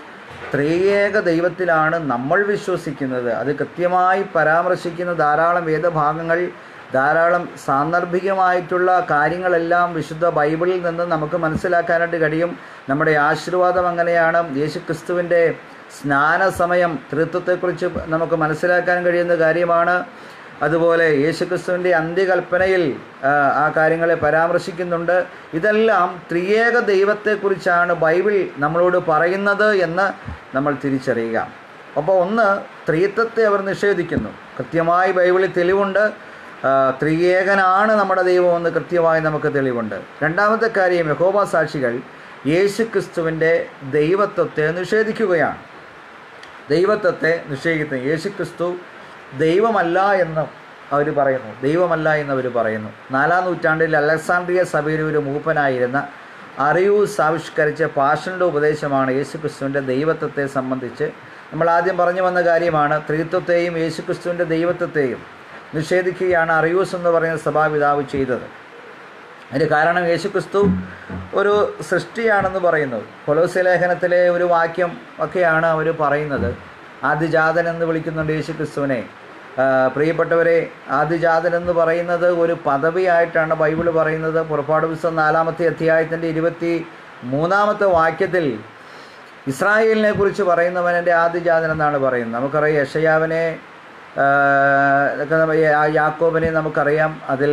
ത്രിയേക ദൈവത്തിലാണ് നമ്മൾ വിശ്വസിക്കുന്നത് അത് കൃത്യമായി പരാമർശിക്കുന്ന ധാരാളം വേദഭാഗങ്ങൾ ധാരാളം സാന്ദർഭികമായിട്ടുള്ള കാര്യങ്ങളെല്ലാം വിശുദ്ധ ബൈബിളിൽ നിന്ന് നമുക്ക് മനസ്സിലാക്കാനായിട്ട് കഴിയും നമ്മുടെ ആശീർവാദം അങ്ങനെയാണ് യേശു ക്രിസ്തുവിൻ്റെ സ്നാന സമയം തൃത്വത്തെക്കുറിച്ച് നമുക്ക് മനസ്സിലാക്കാൻ കഴിയുന്ന കാര്യമാണ് അതുപോലെ യേശുക്രിസ്തുവിൻ്റെ അന്ത്യകൽപ്പനയിൽ ആ, ആ കാര്യങ്ങളെ പരാമർശിക്കുന്നുണ്ട് ഇതെല്ലാം ത്രിയേക ദൈവത്തെക്കുറിച്ചാണ് ബൈബിൾ നമ്മളോട് പറയുന്നത് എന്ന് നമ്മൾ തിരിച്ചറിയുക അപ്പോൾ ഒന്ന് ത്രിത്വത്തെ അവർ നിഷേധിക്കുന്നു കൃത്യമായി ബൈബിളിൽ തെളിവുണ്ട് ആ, ത്രിയേകനാണ് നമ്മുടെ ദൈവമെന്ന് കൃത്യമായി നമുക്ക് തെളിവുണ്ട് രണ്ടാമത്തെ കാര്യം യഹോബ സാക്ഷികൾ യേശുക്രിസ്തുവിൻ്റെ ദൈവത്വത്തെ നിഷേധിക്കുകയാണ് ദൈവത്വത്തെ നിഷേധിക്കുന്നു യേശുക്രിസ്തു ദൈവമല്ല എന്ന് അവർ പറയുന്നു ദൈവമല്ല എന്ന് അവർ പറയുന്നു നാലാം നൂറ്റാണ്ടിൽ അലക്സാണ്ട്രിയ സഭയിലെ ഒരു മൂപ്പനായിരുന്ന അറിയൂസ് ആവിഷ്കരിച്ച പാഷൻ്റെ ഉപദേശമാണ് യേശുക്രിസ്തുവിൻ്റെ ദൈവത്വത്തെ സംബന്ധിച്ച് നമ്മൾ ആദ്യം പറഞ്ഞു വന്ന കാര്യമാണ് ത്രിത്വത്തെയും യേശുക്രിസ്തുവിൻ്റെ ദൈവത്വത്തെയും നിഷേധിക്കുകയാണ് അറിയൂസ് എന്ന് പറയുന്ന സഭാപിതാവ് ചെയ്തത് അതിന് കാരണം യേശുക്രിസ്തു ഒരു സൃഷ്ടിയാണെന്ന് പറയുന്നു കൊലോസ്യ ലേഖനത്തിലെ ഒരു വാക്യം ഒക്കെയാണ് അവർ പറയുന്നത് ആദിജാതൻ എന്ന് വിളിക്കുന്നുണ്ട് യേശുക്രിസ്തുവിനെ ആ, പ്രിയപ്പെട്ടവരെ ആദിജാതൻ എന്ന് പറയുന്നത് ഒരു പദവിയായിട്ടാണ് ബൈബിൾ പറയുന്നത് പുറപ്പാട് പുസ്തകം നാലാമത്തെ അധ്യായത്തിൻ്റെ ഇരുപത്തി മൂന്നാമത്തെ വാക്യത്തിൽ ഇസ്രായേലിനെ കുറിച്ച് പറയുന്നവനെൻ്റെ ആദിജാതൻ എന്നാണ് പറയുന്നത് നമുക്കറിയാം യഷയാവിനെ ആ, ഒക്കെ നമ്മ- ആ യാക്കോബിനെ നമുക്കറിയാം അതിൽ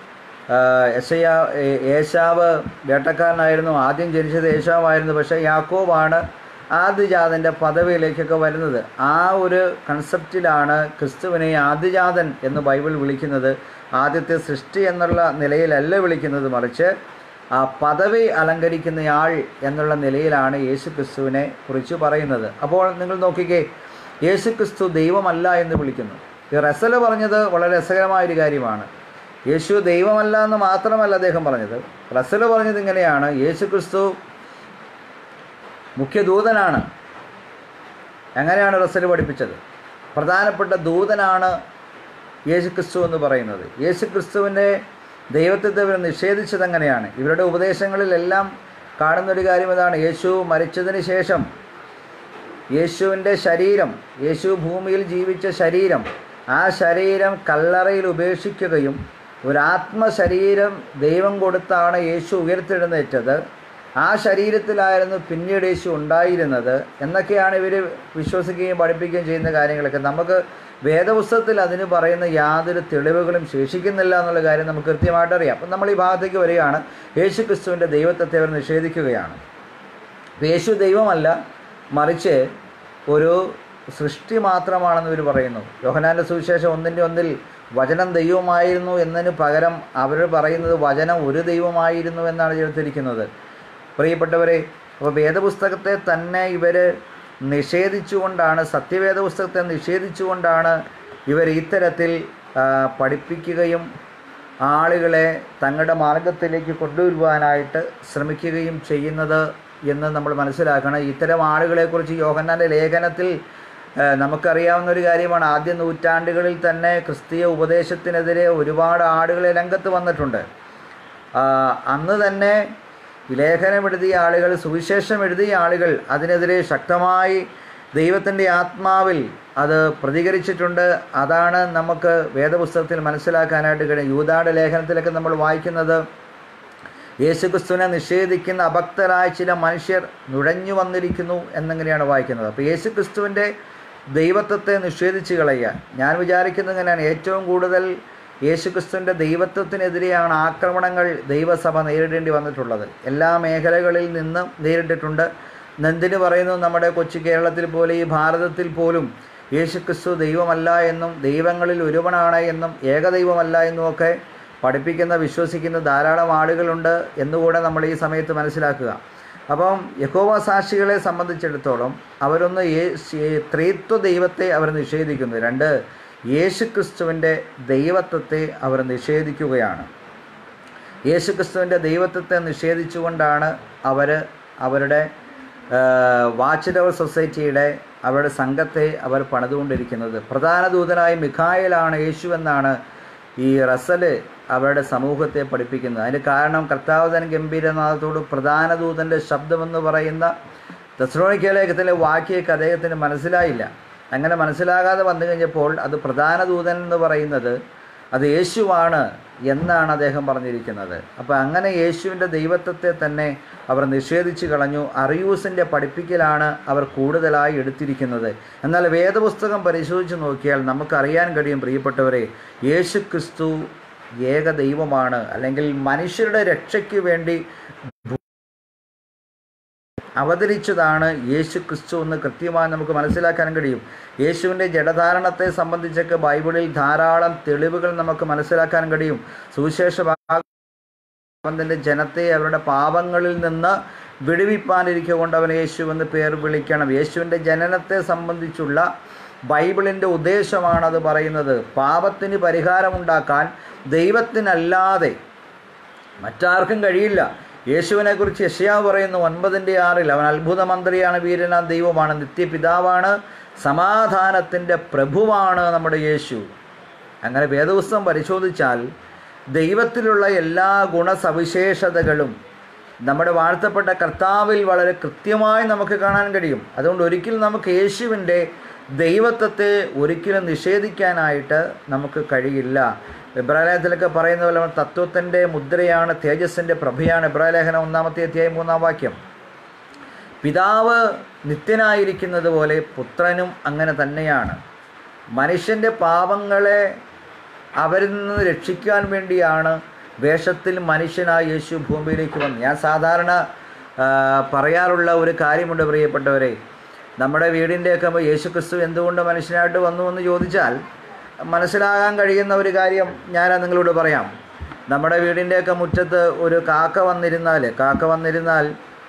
ആ, യശയ ഏ- ഏശാവ് വേട്ടക്കാരനായിരുന്നു ആദ്യം ജനിച്ചത് ഏശാവായിരുന്നു പക്ഷേ യാക്കോബാണ് ആദിജാതൻ്റെ പദവിയിലേക്കൊക്കെ വരുന്നത് ആ ഒരു കൺസെപ്റ്റിലാണ് ക്രിസ്തുവിനെ ആദിജാതൻ എന്ന് ബൈബിൾ വിളിക്കുന്നത് ആദ്യത്തെ സൃഷ്ടി എന്നുള്ള നിലയിലല്ല വിളിക്കുന്നത് മറിച്ച് ആ പദവി അലങ്കരിക്കുന്നയാൾ എന്നുള്ള നിലയിലാണ് യേശു ക്രിസ്തുവിനെ കുറിച്ച് പറയുന്നത് അപ്പോൾ നിങ്ങൾ നോക്കിക്കേ യേശു ക്രിസ്തു ദൈവമല്ല എന്ന് വിളിക്കുന്നു ഈ റസല് പറഞ്ഞത് വളരെ രസകരമായൊരു കാര്യമാണ് യേശു ദൈവമല്ല എന്ന് മാത്രമല്ല അദ്ദേഹം പറഞ്ഞത് റസല് പറഞ്ഞത് ഇങ്ങനെയാണ് യേശു ക്രിസ്തു മുഖ്യദൂതനാണ് എങ്ങനെയാണ് റസല് പഠിപ്പിച്ചത് പ്രധാനപ്പെട്ട ദൂതനാണ് യേശുക്രിസ്തു എന്ന് പറയുന്നത് യേശുക്രിസ്തുവിൻ്റെ ദൈവത്വത്തെ ഇവർ നിഷേധിച്ചത് എങ്ങനെയാണ് ഇവരുടെ ഉപദേശങ്ങളിലെല്ലാം കാണുന്നൊരു കാര്യം ഇതാണ് യേശു മരിച്ചതിന് ശേഷം യേശുവിൻ്റെ ശരീരം യേശു ഭൂമിയിൽ ജീവിച്ച ശരീരം ആ ശരീരം കല്ലറയിൽ ഉപേക്ഷിക്കുകയും ഒരു ആത്മശരീരം ദൈവം കൊടുത്താണ് യേശു ഉയർത്തെഴുന്നേറ്റത് ആ ശരീരത്തിലായിരുന്നു പിന്നീട് യേശു ഉണ്ടായിരുന്നത് എന്നൊക്കെയാണ് ഇവർ വിശ്വസിക്കുകയും പഠിപ്പിക്കുകയും ചെയ്യുന്ന കാര്യങ്ങളൊക്കെ നമുക്ക് വേദപുസ്തകത്തിൽ അതിന് പറയുന്ന യാതൊരു തെളിവുകളും ശേഷിക്കുന്നില്ല എന്നുള്ള കാര്യം നമുക്ക് കൃത്യമായിട്ട് അറിയാം അപ്പം നമ്മൾ ഈ ഭാഗത്തേക്ക് വരികയാണ് യേശു ക്രിസ്തുവിൻ്റെ ദൈവത്വത്തെ അവർ നിഷേധിക്കുകയാണ് ഇപ്പം യേശു ദൈവമല്ല മറിച്ച് ഒരു സൃഷ്ടി മാത്രമാണെന്ന് ഇവർ പറയുന്നു യോഹനാൻ്റെ സുവിശേഷം ഒന്നിൻ്റെ ഒന്നിൽ വചനം ദൈവമായിരുന്നു എന്നതിന് പകരം അവർ പറയുന്നത് വചനം ഒരു ദൈവമായിരുന്നു എന്നാണ് ചേർത്തിരിക്കുന്നത് പ്രിയപ്പെട്ടവരെ അപ്പോൾ വേദപുസ്തകത്തെ തന്നെ ഇവർ നിഷേധിച്ചുകൊണ്ടാണ് സത്യവേദ പുസ്തകത്തെ നിഷേധിച്ചുകൊണ്ടാണ് ഇവർ ഇത്തരത്തിൽ ആ, പഠിപ്പിക്കുകയും ആളുകളെ തങ്ങളുടെ മാർഗത്തിലേക്ക് കൊണ്ടുവരുവാനായിട്ട് ശ്രമിക്കുകയും ചെയ്യുന്നത് എന്ന് നമ്മൾ മനസ്സിലാക്കണം ഇത്തരം ആളുകളെക്കുറിച്ച് യോഹന്നാൻ്റെ ലേഖനത്തിൽ ആ, നമുക്കറിയാവുന്ന ഒരു കാര്യമാണ് ആദ്യ നൂറ്റാണ്ടുകളിൽ തന്നെ ക്രിസ്തീയ ഉപദേശത്തിനെതിരെ ഒരുപാട് ആളുകളെ രംഗത്ത് വന്നിട്ടുണ്ട് ആ, അന്ന് തന്നെ ലേഖനം എഴുതിയ ആളുകൾ സുവിശേഷം എഴുതിയ ആളുകൾ അതിനെതിരെ ശക്തമായി ദൈവത്തിൻ്റെ ആത്മാവിൽ അത് പ്രതികരിച്ചിട്ടുണ്ട് അതാണ് നമുക്ക് വേദപുസ്തകത്തിൽ മനസ്സിലാക്കാനായിട്ട് കഴിയും യൂതായുടെ ലേഖനത്തിലൊക്കെ നമ്മൾ വായിക്കുന്നത് യേശുക്രിസ്തുവിനെ നിഷേധിക്കുന്ന അഭക്തരായ ചില മനുഷ്യർ നുഴഞ്ഞു വന്നിരിക്കുന്നു എന്നിങ്ങനെയാണ് വായിക്കുന്നത് അപ്പോൾ യേശുക്രിസ്തുവിൻ്റെ ദൈവത്വത്തെ നിഷേധിച്ച് കളയുക ഞാൻ വിചാരിക്കുന്നത് ഇങ്ങനെയാണ് ഏറ്റവും കൂടുതൽ യേശുക്രിസ്തുവിൻ്റെ ദൈവത്വത്തിനെതിരെയാണ് ആക്രമണങ്ങൾ ദൈവസഭ നേരിടേണ്ടി വന്നിട്ടുള്ളത് എല്ലാ മേഖലകളിൽ നിന്നും നേരിട്ടിട്ടുണ്ട് നെന്തിന് പറയുന്നു നമ്മുടെ കൊച്ചു കേരളത്തിൽ പോലെ ഈ ഭാരതത്തിൽ പോലും യേശുക്രിസ്തു ദൈവമല്ല എന്നും ദൈവങ്ങളിൽ ഒരുവനാണ് എന്നും ഏകദൈവമല്ല എന്നുമൊക്കെ പഠിപ്പിക്കുന്ന വിശ്വസിക്കുന്ന ധാരാളം ആളുകളുണ്ട് എന്നുകൂടെ നമ്മൾ ഈ സമയത്ത് മനസ്സിലാക്കുക അപ്പം യഹോവ സാക്ഷികളെ സംബന്ധിച്ചിടത്തോളം അവരൊന്ന് യേ- ത്രിത്വ ദൈവത്തെ അവർ നിഷേധിക്കുന്നു രണ്ട് യേശുക്രിസ്തുവിൻ്റെ ദൈവത്വത്തെ അവർ നിഷേധിക്കുകയാണ് യേശുക്രിസ്തുവിൻ്റെ ദൈവത്വത്തെ നിഷേധിച്ചുകൊണ്ടാണ് അവർ അവരുടെ വാച്ച് ടവർ സൊസൈറ്റിയുടെ അവരുടെ സംഘത്തെ അവർ പണിതുകൊണ്ടിരിക്കുന്നത് പ്രധാന ദൂതനായ മിഖായലാണ് യേശു എന്നാണ് ഈ റസല് അവരുടെ സമൂഹത്തെ പഠിപ്പിക്കുന്നത് അതിന് കാരണം കർത്താവതൻ ഗംഭീരനാഥത്തോട് പ്രധാന ദൂതൻ്റെ ശബ്ദമെന്ന് പറയുന്ന തെസ്ലോണിക്ക ലേഖത്തിലെ വാക്യൊക്കെ അദ്ദേഹത്തിന് മനസ്സിലായില്ല അങ്ങനെ മനസ്സിലാകാതെ വന്നു കഴിഞ്ഞപ്പോൾ അത് പ്രധാന ദൂതൻ എന്ന് പറയുന്നത് അത് യേശുവാണ് എന്നാണ് അദ്ദേഹം പറഞ്ഞിരിക്കുന്നത് അപ്പോൾ അങ്ങനെ യേശുവിൻ്റെ ദൈവത്വത്തെ തന്നെ അവർ നിഷേധിച്ചു കളഞ്ഞു അറിയൂസിൻ്റെ പഠിപ്പിക്കലാണ് അവർ കൂടുതലായി എടുത്തിരിക്കുന്നത് എന്നാൽ വേദപുസ്തകം പരിശോധിച്ച് നോക്കിയാൽ നമുക്കറിയാൻ കഴിയും പ്രിയപ്പെട്ടവരെ യേശു ക്രിസ്തു ഏക ദൈവമാണ് അല്ലെങ്കിൽ മനുഷ്യരുടെ രക്ഷയ്ക്ക് വേണ്ടി അവതരിച്ചതാണ് യേശു ക്രിസ്തു എന്ന് കൃത്യമായി നമുക്ക് മനസ്സിലാക്കാൻ കഴിയും യേശുവിൻ്റെ ജഡധാരണത്തെ സംബന്ധിച്ചൊക്കെ ബൈബിളിൽ ധാരാളം തെളിവുകൾ നമുക്ക് മനസ്സിലാക്കാൻ കഴിയും സുവിശേഷ അവൻ്റെ ജനത്തെ അവരുടെ പാപങ്ങളിൽ നിന്ന് വിടുവിപ്പാനിരിക്കൊണ്ട് അവൻ യേശു എന്ന് പേർ വിളിക്കണം യേശുവിൻ്റെ ജനനത്തെ സംബന്ധിച്ചുള്ള ബൈബിളിൻ്റെ ഉദ്ദേശമാണ് അത് പറയുന്നത് പാപത്തിന് പരിഹാരമുണ്ടാക്കാൻ ദൈവത്തിനല്ലാതെ മറ്റാർക്കും കഴിയില്ല യേശുവിനെക്കുറിച്ച് യശയാവ് പറയുന്നു ഒൻപതിൻ്റെ ആറിൽ അവൻ അത്ഭുത മന്ത്രിയാണ് വീരനാം ദൈവമാണ് നിത്യപിതാവാണ് സമാധാനത്തിൻ്റെ പ്രഭുവാണ് നമ്മുടെ യേശു അങ്ങനെ വേദപുസ്തകം പരിശോധിച്ചാൽ ദൈവത്തിലുള്ള എല്ലാ ഗുണസവിശേഷതകളും നമ്മുടെ വാഴ്ത്തപ്പെട്ട കർത്താവിൽ വളരെ കൃത്യമായി നമുക്ക് കാണാൻ കഴിയും അതുകൊണ്ട് ഒരിക്കലും നമുക്ക് യേശുവിൻ്റെ ദൈവത്വത്തെ ഒരിക്കലും നിഷേധിക്കാനായിട്ട് നമുക്ക് കഴിയില്ല ഇബ്രാലേഖനത്തിലൊക്കെ പറയുന്ന പോലെ തത്വത്തിൻ്റെ മുദ്രയാണ് തേജസ്സിൻ്റെ പ്രഭയാണ് ഇബ്രാലേഖനം ഒന്നാമത്തെ അധ്യായം മൂന്നാം വാക്യം പിതാവ് നിത്യനായിരിക്കുന്നത് പോലെ പുത്രനും അങ്ങനെ തന്നെയാണ് മനുഷ്യൻ്റെ പാപങ്ങളെ അവരിൽ നിന്ന് രക്ഷിക്കാൻ വേണ്ടിയാണ് വേഷത്തിൽ മനുഷ്യനായി യേശു ഭൂമിയിലേക്ക് വന്നു ഞാൻ സാധാരണ ആ, പറയാറുള്ള ഒരു കാര്യമുണ്ട് പ്രിയപ്പെട്ടവരെ നമ്മുടെ വീടിൻ്റെയൊക്കെ മുമ്പ് യേശു ക്രിസ്തു എന്തുകൊണ്ട് മനുഷ്യനായിട്ട് വന്നു എന്ന് ചോദിച്ചാൽ മനസ്സിലാകാൻ കഴിയുന്ന ഒരു കാര്യം ഞാൻ നിങ്ങളോട് പറയാം നമ്മുടെ വീടിൻ്റെയൊക്കെ മുറ്റത്ത് ഒരു കാക്ക വന്നിരുന്നാൽ കാക്ക വന്നിരുന്നാൽ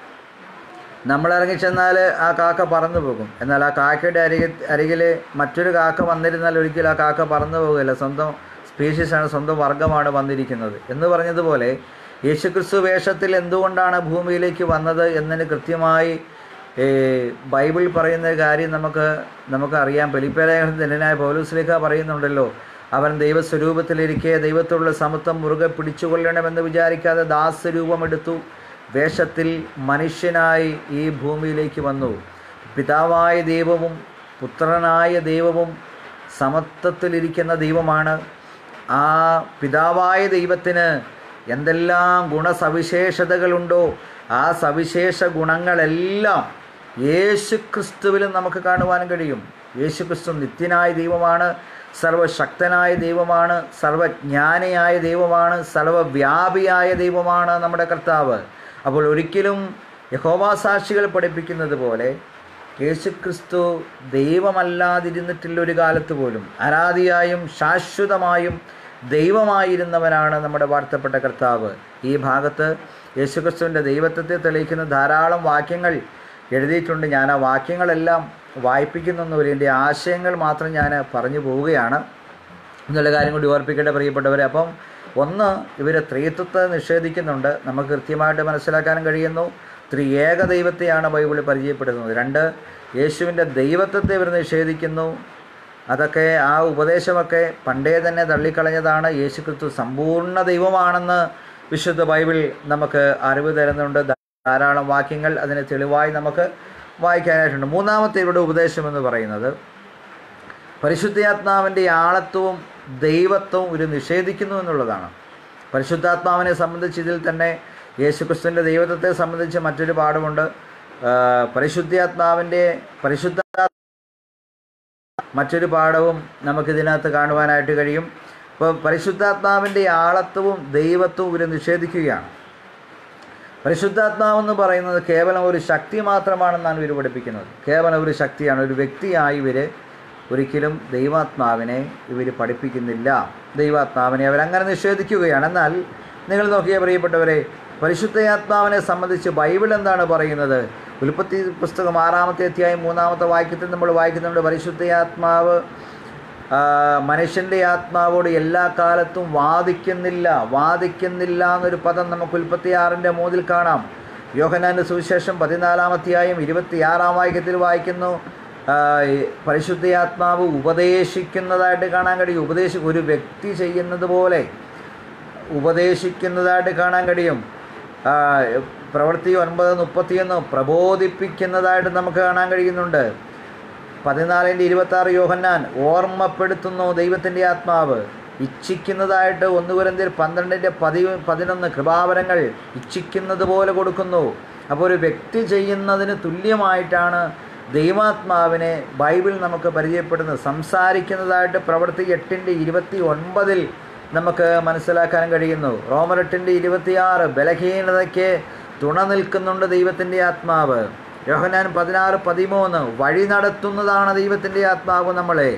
നമ്മൾ ഇറങ്ങിച്ചെന്നാൽ ആ കാക്ക പറന്നു പോകും എന്നാൽ ആ കാക്കയുടെ അരികിൽ അരികിൽ മറ്റൊരു കാക്ക വന്നിരുന്നാൽ ഒരിക്കലും ആ കാക്ക പറന്നു പോകുകയില്ല സ്വന്തം സ്പീഷീസാണ് സ്വന്തം വർഗമാണ് വന്നിരിക്കുന്നത് എന്ന് പറഞ്ഞതുപോലെ യേശുക്രിസ്തു വേഷത്തിൽ എന്തുകൊണ്ടാണ് ഭൂമിയിലേക്ക് വന്നത് എന്നതിന് കൃത്യമായി ഏ, ബൈബിൾ പറയുന്ന കാര്യം നമുക്ക് നമുക്കറിയാം പെലിപ്പേലേഖനത്തിനായ പൗലൂസ്ലേഖ പറയുന്നുണ്ടല്ലോ അവൻ ദൈവസ്വരൂപത്തിലിരിക്കെ ദൈവത്തോടുള്ള സമത്വം മുറുകെ പിടിച്ചുകൊള്ളണമെന്ന് വിചാരിക്കാതെ ദാസരൂപമെടുത്തു വേഷത്തിൽ മനുഷ്യനായി ഈ ഭൂമിയിലേക്ക് വന്നു പിതാവായ ദൈവവും പുത്രനായ ദൈവവും സമത്വത്തിലിരിക്കുന്ന ദൈവമാണ് ആ പിതാവായ ദൈവത്തിന് എന്തെല്ലാം ഗുണസവിശേഷതകളുണ്ടോ ആ സവിശേഷ ഗുണങ്ങളെല്ലാം യേശുക്രിസ്തുവിലും നമുക്ക് കാണുവാൻ കഴിയും യേശുക്രിസ്തു നിത്യനായ ദൈവമാണ് സർവശക്തനായ ദൈവമാണ് സർവജ്ഞാനിയായ ദൈവമാണ് സർവവ്യാപിയായ ദൈവമാണ് നമ്മുടെ കർത്താവ് അപ്പോൾ ഒരിക്കലും യഹോവാസാക്ഷികൾ പഠിപ്പിക്കുന്നത് പോലെ യേശുക്രിസ്തു ദൈവമല്ലാതിരുന്നിട്ടില്ല ഒരു കാലത്ത് പോലും അനാദിയായും ശാശ്വതമായും ദൈവമായിരുന്നവനാണ് നമ്മുടെ വാഴ്ത്തപ്പെട്ട കർത്താവ് ഈ ഭാഗത്ത് യേശുക്രിസ്തുവിൻ്റെ ദൈവത്വത്തെ തെളിയിക്കുന്ന ധാരാളം വാക്യങ്ങൾ എഴുതിയിട്ടുണ്ട് ഞാൻ ആ വാക്യങ്ങളെല്ലാം വായിപ്പിക്കുന്നൊന്നുമില്ല എൻ്റെ ആശയങ്ങൾ മാത്രം ഞാൻ പറഞ്ഞു പോവുകയാണ് എന്നുള്ള കാര്യം കൂടി ഓർപ്പിക്കട്ടെ പ്രിയപ്പെട്ടവരെ അപ്പം ഒന്ന് ഇവർ ത്രിത്വത്തെ നിഷേധിക്കുന്നുണ്ട് നമുക്ക് കൃത്യമായിട്ട് മനസ്സിലാക്കാൻ കഴിയുന്നു ത്രിയേക ദൈവത്തെയാണ് ബൈബിളിൽ പരിചയപ്പെടുത്തുന്നത് രണ്ട് യേശുവിൻ്റെ ദൈവത്വത്തെ ഇവർ നിഷേധിക്കുന്നു അതൊക്കെ ആ ഉപദേശമൊക്കെ പണ്ടേ തന്നെ തള്ളിക്കളഞ്ഞതാണ് യേശു ക്രിസ്തു സമ്പൂർണ്ണ ദൈവമാണെന്ന് വിശുദ്ധ ബൈബിൾ നമുക്ക് അറിവ് തരുന്നുണ്ട് ധാരാളം വാക്യങ്ങൾ അതിന് തെളിവായി നമുക്ക് വായിക്കാനായിട്ടുണ്ട് മൂന്നാമത്തെ ഇവരുടെ ഉപദേശം എന്ന് പറയുന്നത് പരിശുദ്ധാത്മാവിൻ്റെ ആളത്വവും ദൈവത്വവും ഇവർ നിഷേധിക്കുന്നു എന്നുള്ളതാണ് പരിശുദ്ധാത്മാവിനെ സംബന്ധിച്ച് ഇതിൽ തന്നെ യേശുക്രിസ്തുവിൻ്റെ ദൈവത്വത്തെ സംബന്ധിച്ച് മറ്റൊരു പാഠമുണ്ട് ആ, പരിശുദ്ധാത്മാവിൻ്റെ പരിശുദ്ധ മറ്റൊരു പാഠവും നമുക്കിതിനകത്ത് കാണുവാനായിട്ട് കഴിയും അപ്പോൾ പരിശുദ്ധാത്മാവിൻ്റെ ആളത്വവും ദൈവത്വവും ഇവർ നിഷേധിക്കുകയാണ് പരിശുദ്ധാത്മാവെന്ന് പറയുന്നത് കേവലം ഒരു ശക്തി മാത്രമാണെന്നാണ് ഇവർ പഠിപ്പിക്കുന്നത് കേവലം ഒരു ശക്തിയാണ് ഒരു വ്യക്തിയായി ഇവർ ഒരിക്കലും ദൈവാത്മാവിനെ ഇവർ പഠിപ്പിക്കുന്നില്ല ദൈവാത്മാവിനെ അവരങ്ങനെ നിഷേധിക്കുകയാണ് എന്നാൽ നിങ്ങൾ നോക്കിയ പ്രിയപ്പെട്ടവരെ പരിശുദ്ധയാത്മാവിനെ സംബന്ധിച്ച് ബൈബിൾ എന്താണ് പറയുന്നത് ഉൽപ്പത്തി പുസ്തകം ആറാമത്തെ അധ്യായം മൂന്നാമത്തെ വാക്യത്തിൽ നമ്മൾ വായിക്കുന്നുണ്ട് പരിശുദ്ധയാത്മാവ് ആ, മനുഷ്യൻ്റെ ആത്മാവോട് എല്ലാ കാലത്തും വാദിക്കുന്നില്ല വാദിക്കുന്നില്ല എന്നൊരു പദം നമുക്ക് ഉൽപ്പത്തി ആറിൻ്റെ മൂന്നിൽ കാണാം യോഹനാൻ്റെ സുവിശേഷം പതിനാലാമധ്യായം ഇരുപത്തിയാറാം വാക്യത്തിൽ വായിക്കുന്നു ആ, ഈ പരിശുദ്ധയാത്മാവ് ഉപദേശിക്കുന്നതായിട്ട് കാണാൻ കഴിയും ഉപദേശി ഒരു വ്യക്തി ചെയ്യുന്നത് പോലെ ഉപദേശിക്കുന്നതായിട്ട് കാണാൻ കഴിയും ആ, പ്രവൃത്തി ഒൻപത് മുപ്പത്തിയൊന്ന് പ്രബോധിപ്പിക്കുന്നതായിട്ട് നമുക്ക് കാണാൻ കഴിയുന്നുണ്ട് പതിനാലിൻ്റെ ഇരുപത്താറ് യോഹന്നാൻ ഓർമ്മപ്പെടുത്തുന്നു ദൈവത്തിൻ്റെ ആത്മാവ് ഇച്ഛിക്കുന്നതായിട്ട് ഒന്ന് കുരന്തിൽ പന്ത്രണ്ടിൻ്റെ പതി പതിനൊന്ന് കൃപാവരങ്ങൾ ഇച്ഛിക്കുന്നത് പോലെ കൊടുക്കുന്നു അപ്പോൾ ഒരു വ്യക്തി ചെയ്യുന്നതിന് തുല്യമായിട്ടാണ് ദൈവാത്മാവിനെ ബൈബിൾ നമുക്ക് പരിചയപ്പെടുന്നത് സംസാരിക്കുന്നതായിട്ട് പ്രവൃത്തി എട്ടിൻ്റെ ഇരുപത്തി ഒൻപതിൽ നമുക്ക് മനസ്സിലാക്കാൻ കഴിയുന്നു റോമർ എട്ടിൻ്റെ ഇരുപത്തിയാറ് ബലഹീനതയ്ക്ക് തുണ നിൽക്കുന്നുണ്ട് ദൈവത്തിൻ്റെ ആത്മാവ് യോഹനാൻ പതിനാറ് പതിമൂന്ന് വഴി നടത്തുന്നതാണ് ദൈവത്തിൻ്റെ ആത്മാവ് നമ്മളെ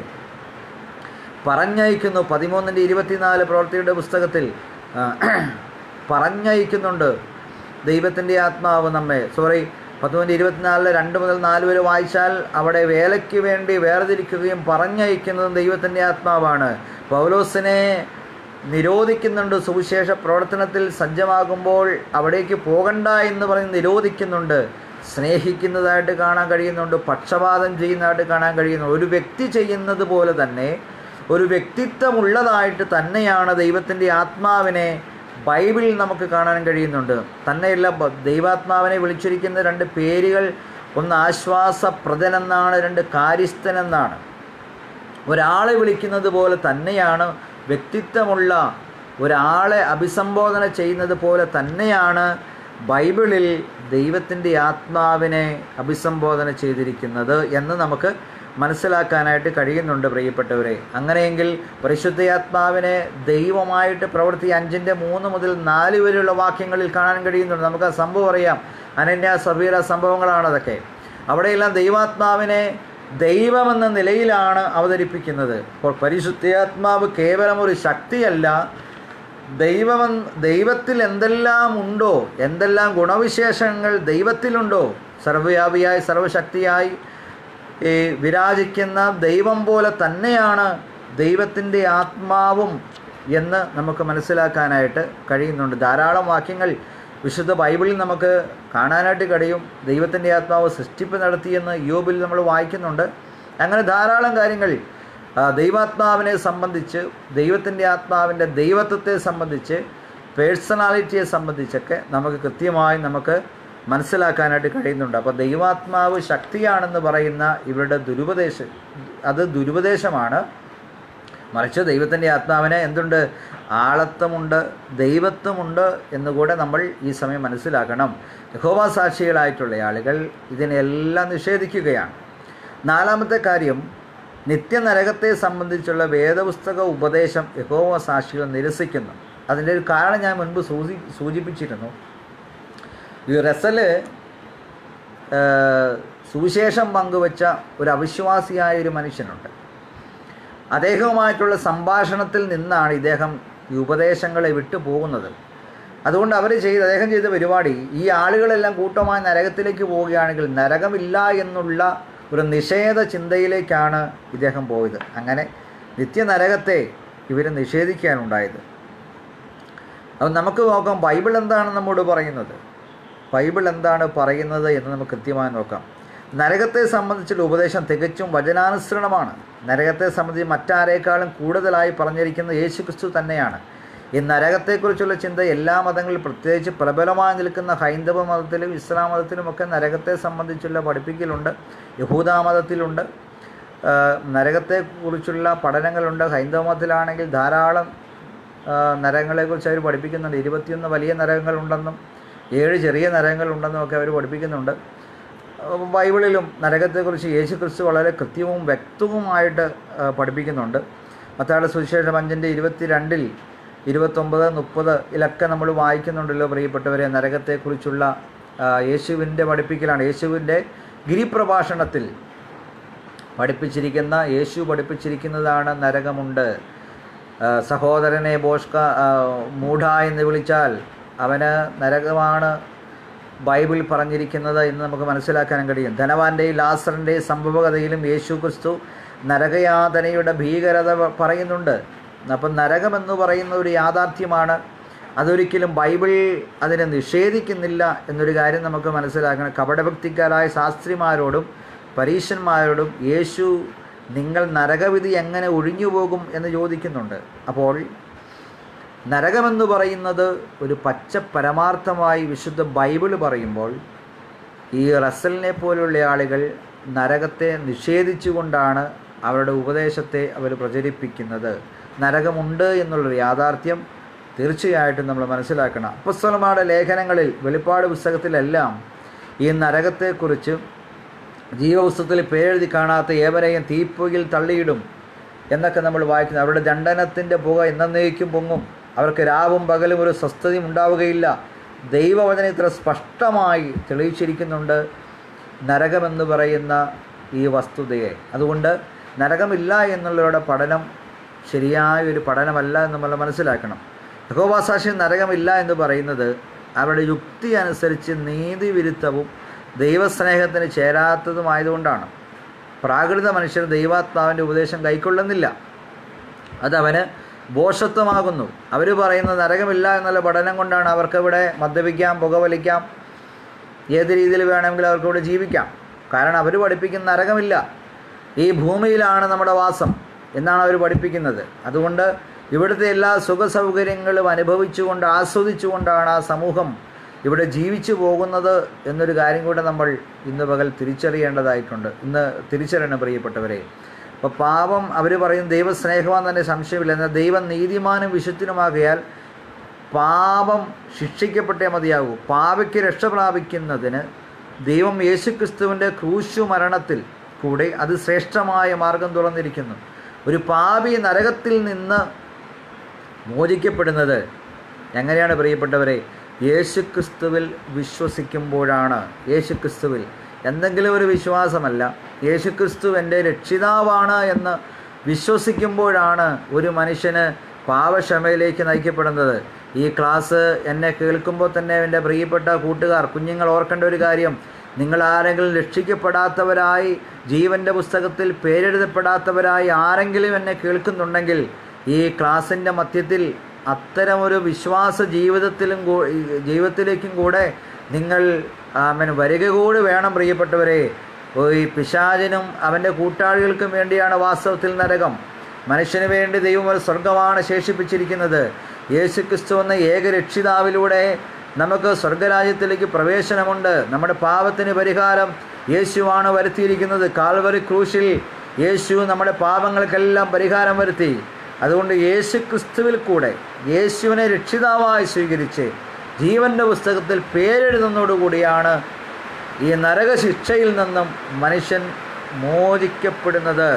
പറഞ്ഞയക്കുന്നു പതിമൂന്നിൻ്റെ ഇരുപത്തിനാല് പ്രവൃത്തിയുടെ പുസ്തകത്തിൽ ആ, പറഞ്ഞയക്കുന്നുണ്ട് ദൈവത്തിൻ്റെ ആത്മാവ് നമ്മെ സോറി പത്തൊമ്പത് ഇരുപത്തിനാലില് രണ്ട് മുതൽ നാല് വരെ വായിച്ചാൽ അവിടെ വേലയ്ക്ക് വേണ്ടി വേർതിരിക്കുകയും പറഞ്ഞയക്കുന്നതും ദൈവത്തിൻ്റെ ആത്മാവാണ് പൗലോസിനെ നിരോധിക്കുന്നുണ്ട് സുവിശേഷ പ്രവർത്തനത്തിൽ സജ്ജമാകുമ്പോൾ അവിടേക്ക് പോകണ്ട എന്ന് പറഞ്ഞ് നിരോധിക്കുന്നുണ്ട് സ്നേഹിക്കുന്നതായിട്ട് കാണാൻ കഴിയുന്നുണ്ട് പക്ഷപാതം ചെയ്യുന്നതായിട്ട് കാണാൻ കഴിയുന്നു ഒരു വ്യക്തി ചെയ്യുന്നത് പോലെ തന്നെ ഒരു വ്യക്തിത്വമുള്ളതായിട്ട് തന്നെയാണ് ദൈവത്തിൻ്റെ ആത്മാവിനെ ബൈബിളിൽ നമുക്ക് കാണാൻ കഴിയുന്നുണ്ട് തന്നെയല്ല ബ- ദൈവാത്മാവിനെ വിളിച്ചിരിക്കുന്ന രണ്ട് പേരുകൾ ഒന്ന് ആശ്വാസപ്രദൻ എന്നാണ് രണ്ട് കാര്യസ്ഥൻ എന്നാണ് ഒരാളെ വിളിക്കുന്നത് പോലെ തന്നെയാണ് വ്യക്തിത്വമുള്ള ഒരാളെ അഭിസംബോധന ചെയ്യുന്നത് പോലെ തന്നെയാണ് ബൈബിളിൽ ദൈവത്തിൻ്റെ ആത്മാവിനെ അഭിസംബോധന ചെയ്തിരിക്കുന്നത് എന്ന് നമുക്ക് മനസ്സിലാക്കാനായിട്ട് കഴിയുന്നുണ്ട് പ്രിയപ്പെട്ടവരെ അങ്ങനെയെങ്കിൽ പരിശുദ്ധയാത്മാവിനെ ദൈവമായിട്ട് പ്രവൃത്തി അഞ്ചിൻ്റെ മൂന്ന് മുതൽ നാല് വരെയുള്ള വാക്യങ്ങളിൽ കാണാൻ കഴിയുന്നുണ്ട് നമുക്ക് ആ സംഭവം അറിയാം അനന്യ സബീര സംഭവങ്ങളാണ് അതൊക്കെ അവിടെയെല്ലാം ദൈവാത്മാവിനെ ദൈവമെന്ന നിലയിലാണ് അവതരിപ്പിക്കുന്നത് അപ്പോൾ പരിശുദ്ധാത്മാവ് കേവലം ഒരു ശക്തിയല്ല ദൈവമെന്ന് ദൈവത്തിൽ എന്തെല്ലാം ഉണ്ടോ എന്തെല്ലാം ഗുണവിശേഷങ്ങൾ ദൈവത്തിലുണ്ടോ സർവ്വവ്യാപിയായി സർവശക്തിയായി ഈ വിരാജിക്കുന്ന ദൈവം പോലെ തന്നെയാണ് ദൈവത്തിൻ്റെ ആത്മാവും എന്ന് നമുക്ക് മനസ്സിലാക്കാനായിട്ട് കഴിയുന്നുണ്ട് ധാരാളം വാക്യങ്ങൾ വിശുദ്ധ ബൈബിളിൽ നമുക്ക് കാണാനായിട്ട് കഴിയും ദൈവത്തിൻ്റെ ആത്മാവ് സൃഷ്ടിപ്പ് നടത്തിയെന്ന് യോബിൽ നമ്മൾ വായിക്കുന്നുണ്ട് അങ്ങനെ ധാരാളം കാര്യങ്ങൾ ആ, ദൈവാത്മാവിനെ സംബന്ധിച്ച് ദൈവത്തിൻ്റെ ആത്മാവിൻ്റെ ദൈവത്വത്തെ സംബന്ധിച്ച് പേഴ്സണാലിറ്റിയെ സംബന്ധിച്ചൊക്കെ നമുക്ക് കൃത്യമായി നമുക്ക് മനസ്സിലാക്കാനായിട്ട് കഴിയുന്നുണ്ട് അപ്പോൾ ദൈവാത്മാവ് ശക്തിയാണെന്ന് പറയുന്ന ഇവരുടെ ദുരുപദേശം അത് ദുരുപദേശമാണ് മറിച്ച് ദൈവത്തിൻ്റെ ആത്മാവിന് എന്തുണ്ട് ആളത്വമുണ്ട് ദൈവത്വമുണ്ട് എന്നുകൂടെ നമ്മൾ ഈ സമയം മനസ്സിലാക്കണം യഹോവ സാക്ഷികളായിട്ടുള്ള ആളുകൾ ഇതിനെല്ലാം നിഷേധിക്കുകയാണ് നാലാമത്തെ കാര്യം നിത്യനരകത്തെ സംബന്ധിച്ചുള്ള വേദപുസ്തക ഉപദേശം യഹോവ സാക്ഷികൾ നിരസിക്കുന്നു അതിൻ്റെ ഒരു കാരണം ഞാൻ മുൻപ് സൂചി സൂചിപ്പിച്ചിരുന്നു ഈ റസല് ഏഹ്, സുവിശേഷം പങ്കുവച്ച ഒരു അവിശ്വാസിയായ ഒരു മനുഷ്യനുണ്ട് അദ്ദേഹവുമായിട്ടുള്ള സംഭാഷണത്തിൽ നിന്നാണ് ഇദ്ദേഹം ഈ ഉപദേശങ്ങളെ വിട്ടു പോകുന്നത് അതുകൊണ്ട് അവർ ചെയ്ത് അദ്ദേഹം ചെയ്ത പരിപാടി ഈ ആളുകളെല്ലാം കൂട്ടമായി നരകത്തിലേക്ക് പോവുകയാണെങ്കിൽ നരകമില്ല എന്നുള്ള ഒരു നിഷേധ ചിന്തയിലേക്കാണ് ഇദ്ദേഹം പോയത് അങ്ങനെ നിത്യനരകത്തെ ഇവർ നിഷേധിക്കാനുണ്ടായത് അപ്പം നമുക്ക് നോക്കാം ബൈബിൾ എന്താണ് നമ്മോട് പറയുന്നത് ബൈബിൾ എന്താണ് പറയുന്നത് എന്ന് നമുക്ക് കൃത്യമായി നോക്കാം നരകത്തെ സംബന്ധിച്ചുള്ള ഉപദേശം തികച്ചും വചനാനുസരണമാണ് നരകത്തെ സംബന്ധിച്ച് മറ്റാരേക്കാളും കൂടുതലായി പറഞ്ഞിരിക്കുന്നത് യേശുക്രിസ്തു തന്നെയാണ് ഈ നരകത്തെക്കുറിച്ചുള്ള ചിന്ത എല്ലാ മതങ്ങളിലും പ്രത്യേകിച്ച് പ്രബലമായി നിൽക്കുന്ന ഹൈന്ദവ മതത്തിലും ഇസ്ലാം മതത്തിലുമൊക്കെ നരകത്തെ സംബന്ധിച്ചുള്ള പഠിപ്പിക്കലുണ്ട് യഹൂദ മതത്തിലുണ്ട് ആ, നരകത്തെക്കുറിച്ചുള്ള പഠനങ്ങളുണ്ട് ഹൈന്ദവ മതത്തിലാണെങ്കിൽ ധാരാളം ആ, നരകങ്ങളെക്കുറിച്ച് അവർ പഠിപ്പിക്കുന്നുണ്ട് ഇരുപത്തിയൊന്ന് വലിയ നരകങ്ങളുണ്ടെന്നും ഏഴ് ചെറിയ നരകങ്ങളുണ്ടെന്നും ഒക്കെ അവർ പഠിപ്പിക്കുന്നുണ്ട് ആ, ബൈബിളിലും നരകത്തെക്കുറിച്ച് യേശു ക്രിസ്തു വളരെ കൃത്യവും വ്യക്തവുമായിട്ട് ആ, പഠിപ്പിക്കുന്നുണ്ട് മത്തായുടെ സുവിശേഷം അഞ്ചിൻ്റെ ഇരുപത്തി രണ്ടിൽ ഇരുപത്തൊമ്പത് മുപ്പത് ഇതിലൊക്കെ നമ്മൾ വായിക്കുന്നുണ്ടല്ലോ പ്രിയപ്പെട്ടവരെ നരകത്തെക്കുറിച്ചുള്ള ആ, യേശുവിൻ്റെ പഠിപ്പിക്കലാണ് യേശുവിൻ്റെ ഗിരിപ്രഭാഷണത്തിൽ പഠിപ്പിച്ചിരിക്കുന്ന യേശു പഠിപ്പിച്ചിരിക്കുന്നതാണ് നരകമുണ്ട് ആ, സഹോദരനെ ബോഷ്ക ആ, മൂഢ എന്ന് വിളിച്ചാൽ അവന് നരകമാണ് ബൈബിൾ പറഞ്ഞിരിക്കുന്നത് എന്ന് നമുക്ക് മനസ്സിലാക്കാൻ കഴിയും ധനവാന്റെയും ലാസറിൻ്റെയും സംഭവകഥയിലും യേശു ക്രിസ്തു നരകയാതനയുടെ ഭീകരത പ- പറയുന്നുണ്ട് അപ്പം നരകമെന്ന് പറയുന്ന ഒരു യാഥാർത്ഥ്യമാണ് അതൊരിക്കലും ബൈബിൾ അതിനെ നിഷേധിക്കുന്നില്ല എന്നൊരു കാര്യം നമുക്ക് മനസ്സിലാക്കണം കപടഭക്തിക്കാരായ ശാസ്ത്രിമാരോടും പരീശന്മാരോടും യേശു നിങ്ങൾ നരകവിധി എങ്ങനെ ഒഴിഞ്ഞു പോകും എന്ന് ചോദിക്കുന്നുണ്ട് അപ്പോൾ നരകമെന്ന് പറയുന്നത് ഒരു പച്ച പരമാർത്ഥമായി വിശുദ്ധ ബൈബിൾ പറയുമ്പോൾ ഈ റസലിനെ പോലുള്ള ആളുകൾ നരകത്തെ നിഷേധിച്ചുകൊണ്ടാണ് അവരുടെ ഉപദേശത്തെ അവർ പ്രചരിപ്പിക്കുന്നത് നരകമുണ്ട് എന്നുള്ളൊരു യാഥാർത്ഥ്യം തീർച്ചയായിട്ടും നമ്മൾ മനസ്സിലാക്കണം അപ്പസ്വലമാരുടെ ലേഖനങ്ങളിൽ വെളിപ്പാട് പുസ്തകത്തിലെല്ലാം ഈ നരകത്തെക്കുറിച്ച് ജീവപുസ്തകത്തിൽ പേരെഴുതി കാണാത്ത ഏവരെയും തീപ്പൊയിൽ തള്ളിയിടും എന്നൊക്കെ നമ്മൾ വായിക്കുന്നു അവരുടെ ദണ്ഡനത്തിൻ്റെ പുക എന്നേക്കും പൊങ്ങും അവർക്ക് രാവും പകലും ഒരു സ്വസ്ഥതയും ഉണ്ടാവുകയില്ല ദൈവവചനം ഇത്ര സ്പഷ്ടമായി തെളിയിച്ചിരിക്കുന്നുണ്ട് നരകമെന്ന് പറയുന്ന ഈ വസ്തുതയെ അതുകൊണ്ട് നരകമില്ല എന്നുള്ളവരുടെ പഠനം ശരിയായ ഒരു പഠനമല്ല എന്ന് നമ്മൾ മനസ്സിലാക്കണം യഹോവാസാക്ഷ്യം നരകമില്ല എന്ന് പറയുന്നത് അവരുടെ യുക്തി അനുസരിച്ച് നീതിവിരുദ്ധവും ദൈവസ്നേഹത്തിന് ചേരാത്തതുമായതുകൊണ്ടാണ് പ്രാകൃത മനുഷ്യർ ദൈവാത്മാവിൻ്റെ ഉപദേശം കൈക്കൊള്ളുന്നില്ല അതവന് ബോഷത്വമാകുന്നു അവർ പറയുന്ന നരകമില്ല എന്നുള്ള പഠനം കൊണ്ടാണ് അവർക്കിവിടെ മദ്യപിക്കാം പുകവലിക്കാം ഏത് രീതിയിൽ വേണമെങ്കിലും അവർക്കിവിടെ ജീവിക്കാം കാരണം അവർ പഠിപ്പിക്കുന്ന നരകമില്ല ഈ ഭൂമിയിലാണ് നമ്മുടെ വാസം എന്നാണ് അവർ പഠിപ്പിക്കുന്നത് അതുകൊണ്ട് ഇവിടുത്തെ എല്ലാ സുഖ സൗകര്യങ്ങളും അനുഭവിച്ചുകൊണ്ട് ആസ്വദിച്ചുകൊണ്ടാണ് ആ സമൂഹം ഇവിടെ ജീവിച്ചു പോകുന്നത് എന്നൊരു കാര്യം കൂടെ നമ്മൾ ഇന്ന് പകൽ തിരിച്ചറിയേണ്ടതായിട്ടുണ്ട് ഇന്ന് തിരിച്ചറിയണം പ്രിയപ്പെട്ടവരെ അപ്പോൾ പാപം അവർ പറയും ദൈവസ്നേഹമാൻ തന്നെ സംശയമില്ല എന്നാൽ ദൈവം നീതിമാനും വിശുദ്ധനുമാകിയാൽ പാപം ശിക്ഷിക്കപ്പെട്ടേ മതിയാകൂ പാവയ്ക്ക് രക്ഷ പ്രാപിക്കുന്നതിന് ദൈവം യേശുക്രിസ്തുവിൻ്റെ ക്രൂശു മരണത്തിൽ കൂടെ അത് ശ്രേഷ്ഠമായ മാർഗം തുറന്നിരിക്കുന്നു ഒരു പാപി നരകത്തിൽ നിന്ന് മോചിക്കപ്പെടുന്നത് എങ്ങനെയാണ് പ്രിയപ്പെട്ടവരെ യേശുക്രിസ്തുവിൽ വിശ്വസിക്കുമ്പോഴാണ് യേശുക്രിസ്തുവിൽ എന്തെങ്കിലും ഒരു വിശ്വാസമല്ല യേശുക്രിസ്തു എൻ്റെ രക്ഷിതാവാണ് എന്ന് വിശ്വസിക്കുമ്പോഴാണ് ഒരു മനുഷ്യന് പാവക്ഷമയിലേക്ക് നയിക്കപ്പെടുന്നത് ഈ ക്ലാസ് എന്നെ കേൾക്കുമ്പോൾ തന്നെ എൻ്റെ പ്രിയപ്പെട്ട കൂട്ടുകാർ കുഞ്ഞുങ്ങൾ ഓർക്കേണ്ട ഒരു കാര്യം നിങ്ങൾ ആരെങ്കിലും രക്ഷിക്കപ്പെടാത്തവരായി ജീവൻ്റെ പുസ്തകത്തിൽ പേരെഴുതപ്പെടാത്തവരായി ആരെങ്കിലും എന്നെ കേൾക്കുന്നുണ്ടെങ്കിൽ ഈ ക്ലാസ്സിൻ്റെ മധ്യത്തിൽ അത്തരമൊരു വിശ്വാസ ജീവിതത്തിലും കൂ- ജീവിതത്തിലേക്കും കൂടെ നിങ്ങൾ ആമൻ വരിക കൂടി വേണം പ്രിയപ്പെട്ടവരെ ഓ, ഈ പിശാചിനും അവൻ്റെ കൂട്ടാളികൾക്കും വേണ്ടിയാണ് വാസ്തവത്തിൽ നരകം മനുഷ്യന് വേണ്ടി ദൈവം ഒരു സ്വർഗമാണ് ശേഷിപ്പിച്ചിരിക്കുന്നത് യേശുക്രിസ്തു എന്ന ഏക രക്ഷിതാവിലൂടെ നമുക്ക് സ്വർഗരാജ്യത്തിലേക്ക് പ്രവേശനമുണ്ട് നമ്മുടെ പാപത്തിന് പരിഹാരം യേശുവാണ് വരുത്തിയിരിക്കുന്നത് കാൽവരി ക്രൂശിൽ യേശു നമ്മുടെ പാപങ്ങൾക്കെല്ലാം പരിഹാരം വരുത്തി അതുകൊണ്ട് യേശു ക്രിസ്തുവിൽ കൂടെ യേശുവിനെ രക്ഷിതാവായി സ്വീകരിച്ച് ജീവൻ്റെ പുസ്തകത്തിൽ പേരെഴുതുന്നതോടുകൂടിയാണ് ഈ നരകശിക്ഷയിൽ നിന്നും മനുഷ്യൻ മോചിക്കപ്പെടുന്നത്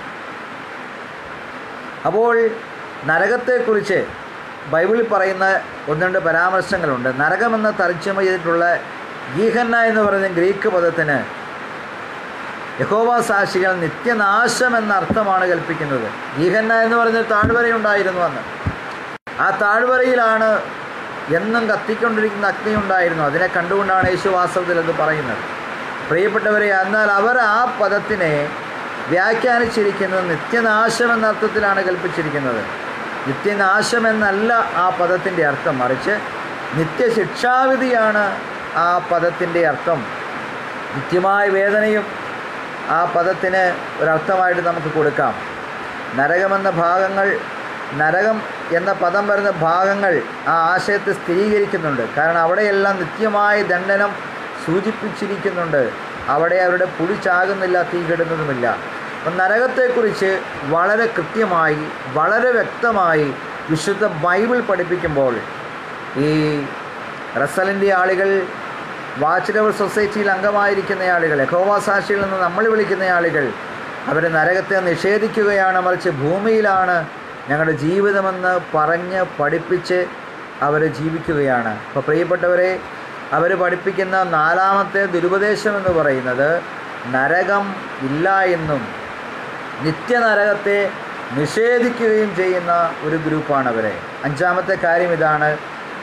അപ്പോൾ നരകത്തെക്കുറിച്ച് ബൈബിളിൽ പറയുന്ന ഒന്ന് രണ്ട് പരാമർശങ്ങളുണ്ട് നരകമെന്ന് തർജ്ജമ ചെയ്തിട്ടുള്ള ഗീഹന്ന എന്ന് പറയുന്ന ഗ്രീക്ക് പദത്തിന് യഹോവ സാക്ഷികൾ നിത്യനാശം എന്ന അർത്ഥമാണ് കൽപ്പിക്കുന്നത് ഗീഹന്ന എന്ന് പറയുന്ന താഴ്വരയുണ്ടായിരുന്നു അന്ന് ആ താഴ്വരയിലാണ് എന്നും കത്തിക്കൊണ്ടിരിക്കുന്ന അഗ്നി ഉണ്ടായിരുന്നു അതിനെ കണ്ടുകൊണ്ടാണ് യേശു വാസ്തവത്തിൽ അത് പറയുന്നത് പ്രിയപ്പെട്ടവരെ എന്നാൽ അവർ ആ പദത്തിനെ വ്യാഖ്യാനിച്ചിരിക്കുന്നത് നിത്യനാശം എന്ന അർത്ഥത്തിലാണ് കൽപ്പിച്ചിരിക്കുന്നത് നിത്യനാശം എന്നല്ല ആ പദത്തിൻ്റെ അർത്ഥം മറിച്ച് നിത്യശിക്ഷാവിധിയാണ് ആ പദത്തിൻ്റെ അർത്ഥം നിത്യമായ വേദനയും ആ പദത്തിന് ഒരർത്ഥമായിട്ട് നമുക്ക് കൊടുക്കാം നരകമെന്ന ഭാഗങ്ങൾ നരകം എന്ന പദം വരുന്ന ഭാഗങ്ങൾ ആ ആശയത്തെ സ്ഥിരീകരിക്കുന്നുണ്ട് കാരണം അവിടെയെല്ലാം നിത്യമായ ദണ്ഡനം സൂചിപ്പിച്ചിരിക്കുന്നുണ്ട് അവിടെ അവരുടെ പുളി ചാകുന്നില്ല തീ കെടുന്നതുമില്ല അപ്പം നരകത്തെക്കുറിച്ച് വളരെ കൃത്യമായി വളരെ വ്യക്തമായി വിശുദ്ധ ബൈബിൾ പഠിപ്പിക്കുമ്പോൾ ഈ റസലിൻ്റെ ആളുകൾ വാച്ച് ലവർ സൊസൈറ്റിയിൽ അംഗമായിരിക്കുന്ന ആളുകൾ യഹോവ സാക്ഷിയിൽ നിന്ന് നമ്മൾ വിളിക്കുന്ന ആളുകൾ അവർ നരകത്തെ നിഷേധിക്കുകയാണ് മറിച്ച് ഭൂമിയിലാണ് ഞങ്ങളുടെ ജീവിതമെന്ന് പറഞ്ഞ് പഠിപ്പിച്ച് അവർ ജീവിക്കുകയാണ് അപ്പോൾ പ്രിയപ്പെട്ടവരെ അവർ പഠിപ്പിക്കുന്ന നാലാമത്തെ ദുരുപദേശം എന്ന് പറയുന്നത് നരകം ഇല്ല എന്നും നിത്യനരകത്തെ നിഷേധിക്കുകയും ചെയ്യുന്ന ഒരു ഗ്രൂപ്പാണ് അവരെ അഞ്ചാമത്തെ കാര്യം ഇതാണ്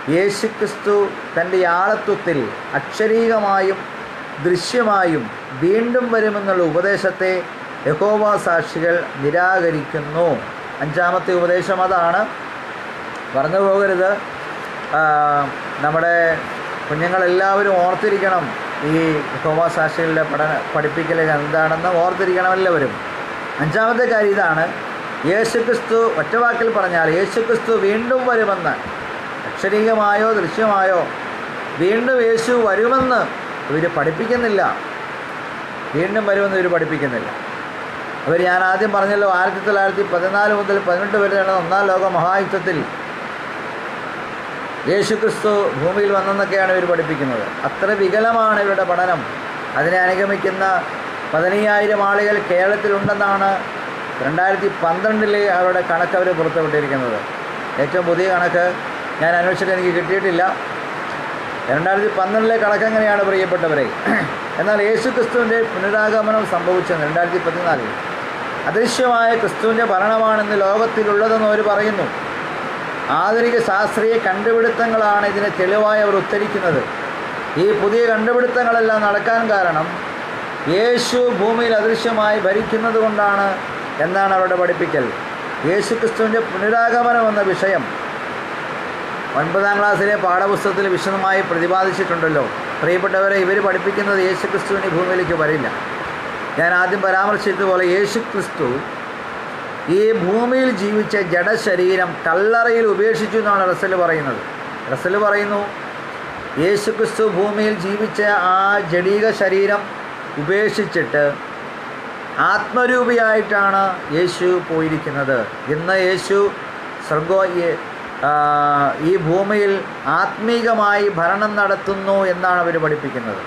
യേശുക്രിസ്തു തൻ്റെ ആളത്വത്തിൽ അക്ഷരീകമായും ദൃശ്യമായും വീണ്ടും വരുമെന്നുള്ള ഉപദേശത്തെ യഹോവ സാക്ഷികൾ നിരാകരിക്കുന്നു അഞ്ചാമത്തെ ഉപദേശം അതാണ് പറഞ്ഞു പോകരുത് ആ, നമ്മുടെ കുഞ്ഞുങ്ങളെല്ലാവരും ഓർത്തിരിക്കണം ഈ യഹോവ സാക്ഷികളുടെ പഠന പഠിപ്പിക്കൽ എന്താണെന്ന് ഓർത്തിരിക്കണം എല്ലാവരും അഞ്ചാമത്തെ കാര്യം ഇതാണ് യേശുക്രിസ്തു ഒറ്റവാക്കിൽ പറഞ്ഞാൽ യേശുക്രിസ്തു വീണ്ടും വരുമെന്ന് അക്ഷരീകമായോ ദൃശ്യമായോ വീണ്ടും യേശു വരുമെന്ന് ഇവർ പഠിപ്പിക്കുന്നില്ല വീണ്ടും വരുമെന്ന് ഇവർ പഠിപ്പിക്കുന്നില്ല അവർ ഞാൻ ആദ്യം പറഞ്ഞല്ലോ ആയിരത്തി തൊള്ളായിരത്തി പതിനാല് മുതൽ പതിനെട്ട് വരെ നടന്ന ഒന്നാം ലോക മഹായുദ്ധത്തിൽ യേശുക്രിസ്തു ഭൂമിയിൽ വന്നെന്നൊക്കെയാണ് ഇവർ പഠിപ്പിക്കുന്നത് അത്ര വികലമാണ് ഇവരുടെ പഠനം അതിനെ അനുഗമിക്കുന്ന പതിനയ്യായിരം ആളുകൾ കേരളത്തിലുണ്ടെന്നാണ് രണ്ടായിരത്തി പന്ത്രണ്ടിലെ അവരുടെ കണക്ക് അവർ പുറത്തുവിട്ടിരിക്കുന്നത് ഏറ്റവും പുതിയ കണക്ക് ഞാൻ അന്വേഷിച്ചിട്ട് എനിക്ക് കിട്ടിയിട്ടില്ല രണ്ടായിരത്തി പന്ത്രണ്ടിലെ കണക്ക് എങ്ങനെയാണ് പ്രിയപ്പെട്ടവരെ എന്നാൽ യേശു ക്രിസ്തുവിൻ്റെ പുനരാഗമനം സംഭവിച്ചത് രണ്ടായിരത്തി പതിനാലിൽ അദൃശ്യമായ ക്രിസ്തുവിൻ്റെ ഭരണമാണെന്ന് ലോകത്തിലുള്ളതെന്ന് അവർ പറയുന്നു ആധുനിക ശാസ്ത്രീയ കണ്ടുപിടുത്തങ്ങളാണ് ഇതിന് തെളിവായി അവർ ഉദ്ധരിക്കുന്നത് ഈ പുതിയ കണ്ടുപിടുത്തങ്ങളെല്ലാം നടക്കാൻ കാരണം യേശു ഭൂമിയിൽ അദൃശ്യമായി ഭരിക്കുന്നത് കൊണ്ടാണ് എന്നാണ് അവരുടെ പഠിപ്പിക്കൽ യേശു ക്രിസ്തുവിൻ്റെ പുനരാഗമനം എന്ന വിഷയം ഒൻപതാം ക്ലാസ്സിലെ പാഠപുസ്തകത്തിൽ വിശദമായി പ്രതിപാദിച്ചിട്ടുണ്ടല്ലോ പ്രിയപ്പെട്ടവരെ ഇവർ പഠിപ്പിക്കുന്നത് യേശു ക്രിസ്തുവിന് ഈ ഭൂമിയിലേക്ക് വരില്ല ഞാൻ ആദ്യം പരാമർശിച്ചതുപോലെ യേശു ക്രിസ്തു ഈ ഭൂമിയിൽ ജീവിച്ച ജഡശരീരം കല്ലറയിൽ ഉപേക്ഷിച്ചു എന്നാണ് റസൽ പറയുന്നത് റസൽ പറയുന്നു യേശു ക്രിസ്തു ഭൂമിയിൽ ജീവിച്ച ആ ജഡീക ശരീരം ഉപേക്ഷിച്ചിട്ട് ആത്മരൂപിയായിട്ടാണ് യേശു പോയിരിക്കുന്നത് ഇന്ന് യേശു സ്വർഗോ ഈ- ആ, ഈ ഭൂമിയിൽ ആത്മീകമായി ഭരണം നടത്തുന്നു എന്നാണ് അവർ പഠിപ്പിക്കുന്നത്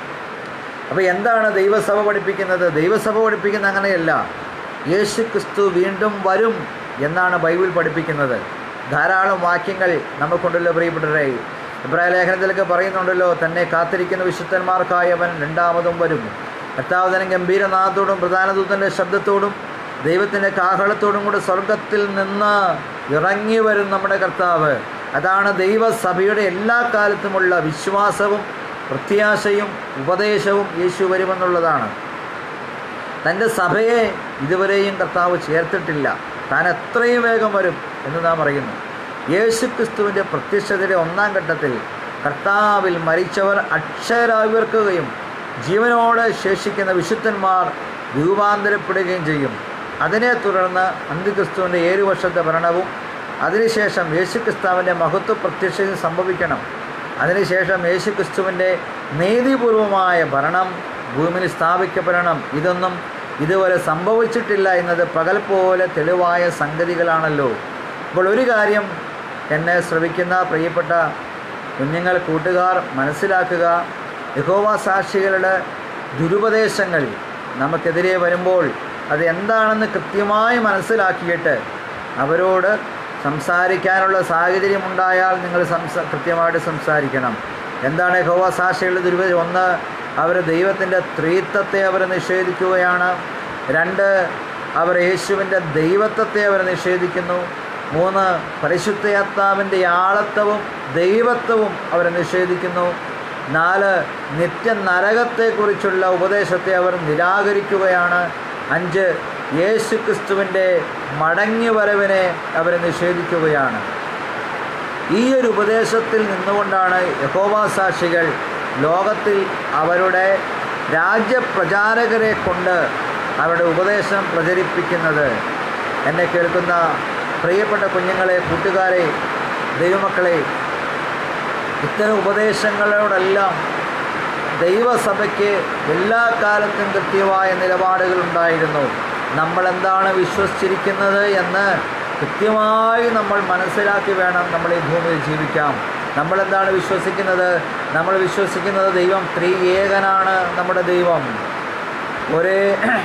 അപ്പോൾ എന്താണ് ദൈവസഭ പഠിപ്പിക്കുന്നത് ദൈവസഭ പഠിപ്പിക്കുന്ന അങ്ങനെയല്ല യേശു ക്രിസ്തു വീണ്ടും വരും എന്നാണ് ബൈബിൾ പഠിപ്പിക്കുന്നത് ധാരാളം വാക്യങ്ങൾ നമുക്കുണ്ടല്ലോ പ്രിയപ്പെട്ടവരെ ഇബ്രാഹിം ലേഖനത്തിലൊക്കെ പറയുന്നുണ്ടല്ലോ തന്നെ കാത്തിരിക്കുന്ന വിശുദ്ധന്മാർക്കായി അവൻ രണ്ടാമതും വരും കർത്താവതനം ഗംഭീരനാഥത്തോടും പ്രധാനദൂതൻ്റെ ശബ്ദത്തോടും ദൈവത്തിൻ്റെ കാഹളത്തോടും കൂടെ സ്വർഗത്തിൽ നിന്ന് ഇറങ്ങി വരും നമ്മുടെ കർത്താവ് അതാണ് ദൈവസഭയുടെ എല്ലാ കാലത്തുമുള്ള വിശ്വാസവും പ്രത്യാശയും ഉപദേശവും യേശു വരുമെന്നുള്ളതാണ് തൻ്റെ സഭയെ ഇതുവരെയും കർത്താവ് ചേർത്തിട്ടില്ല താൻ എത്രയും വേഗം വരും എന്ന് നാം പറയുന്നു യേശു ക്രിസ്തുവിൻ്റെ പ്രത്യക്ഷതയുടെ ഒന്നാം ഘട്ടത്തിൽ കർത്താവിൽ മരിച്ചവർ അക്ഷരാവിർക്കുകയും ജീവനോടെ ശേഷിക്കുന്ന വിശുദ്ധന്മാർ രൂപാന്തരപ്പെടുകയും ചെയ്യും അതിനെ തുടർന്ന് അന്ത്യക്രിസ്തുവിൻ്റെ ഏഴു വർഷത്തെ ഭരണവും അതിനുശേഷം യേശുക്രിസ്താവിൻ്റെ മഹത്വ പ്രത്യക്ഷതയും സംഭവിക്കണം അതിനുശേഷം യേശുക്രിസ്തുവിൻ്റെ നീതിപൂർവമായ ഭരണം ഭൂമിയിൽ സ്ഥാപിക്കപ്പെടണം ഇതൊന്നും ഇതുവരെ സംഭവിച്ചിട്ടില്ല എന്നത് പകൽ പോലെ തെളിവായ സംഗതികളാണല്ലോ അപ്പോൾ ഒരു കാര്യം എന്നെ ശ്രവിക്കുന്ന പ്രിയപ്പെട്ട കുഞ്ഞുങ്ങൾ കൂട്ടുകാർ മനസ്സിലാക്കുക യഹോവ സാക്ഷികളുടെ ദുരുപദേശങ്ങൾ നമുക്കെതിരെ വരുമ്പോൾ അത് എന്താണെന്ന് കൃത്യമായി മനസ്സിലാക്കിയിട്ട് അവരോട് സംസാരിക്കാനുള്ള സാഹചര്യം ഉണ്ടായാൽ നിങ്ങൾ സംസ കൃത്യമായിട്ട് സംസാരിക്കണം എന്താണ് യഹോവ സാക്ഷികളുടെ ദുരുപദേശം ഒന്ന് അവർ ദൈവത്തിൻ്റെ ത്രീത്വത്തെ അവർ നിഷേധിക്കുകയാണ് രണ്ട് അവർ യേശുവിൻ്റെ ദൈവത്വത്തെ അവർ നിഷേധിക്കുന്നു മൂന്ന് പരിശുദ്ധയാത്മാവിൻ്റെ ആളത്വവും ദൈവത്വവും അവർ നിഷേധിക്കുന്നു നാല് നിത്യ നരകത്തെക്കുറിച്ചുള്ള ഉപദേശത്തെ അവർ നിരാകരിക്കുകയാണ് അഞ്ച് യേശു ക്രിസ്തുവിൻ്റെ മടങ്ങിവരവിനെ അവർ നിഷേധിക്കുകയാണ് ഈ ഒരു ഉപദേശത്തിൽ നിന്നുകൊണ്ടാണ് യഹോവ സാക്ഷികൾ ലോകത്തിൽ അവരുടെ രാജ്യപ്രചാരകരെ കൊണ്ട് അവരുടെ ഉപദേശം പ്രചരിപ്പിക്കുന്നത് എന്നെ കേൾക്കുന്ന പ്രിയപ്പെട്ട കുഞ്ഞുങ്ങളെ കൂട്ടുകാരെ ദൈവമക്കളെ ഇത്തരം ഉപദേശങ്ങളോടെല്ലാം ദൈവസഭയ്ക്ക് എല്ലാ കാലത്തും കൃത്യമായ നിലപാടുകളുണ്ടായിരുന്നു നമ്മളെന്താണ് വിശ്വസിച്ചിരിക്കുന്നത് എന്ന് കൃത്യമായി നമ്മൾ മനസ്സിലാക്കി വേണം നമ്മൾ ഈ ഭൂമിയിൽ ജീവിക്കാം നമ്മളെന്താണ് വിശ്വസിക്കുന്നത് നമ്മൾ വിശ്വസിക്കുന്നത് ദൈവം ത്രിയേകനാണ് നമ്മുടെ ദൈവം ഒരേ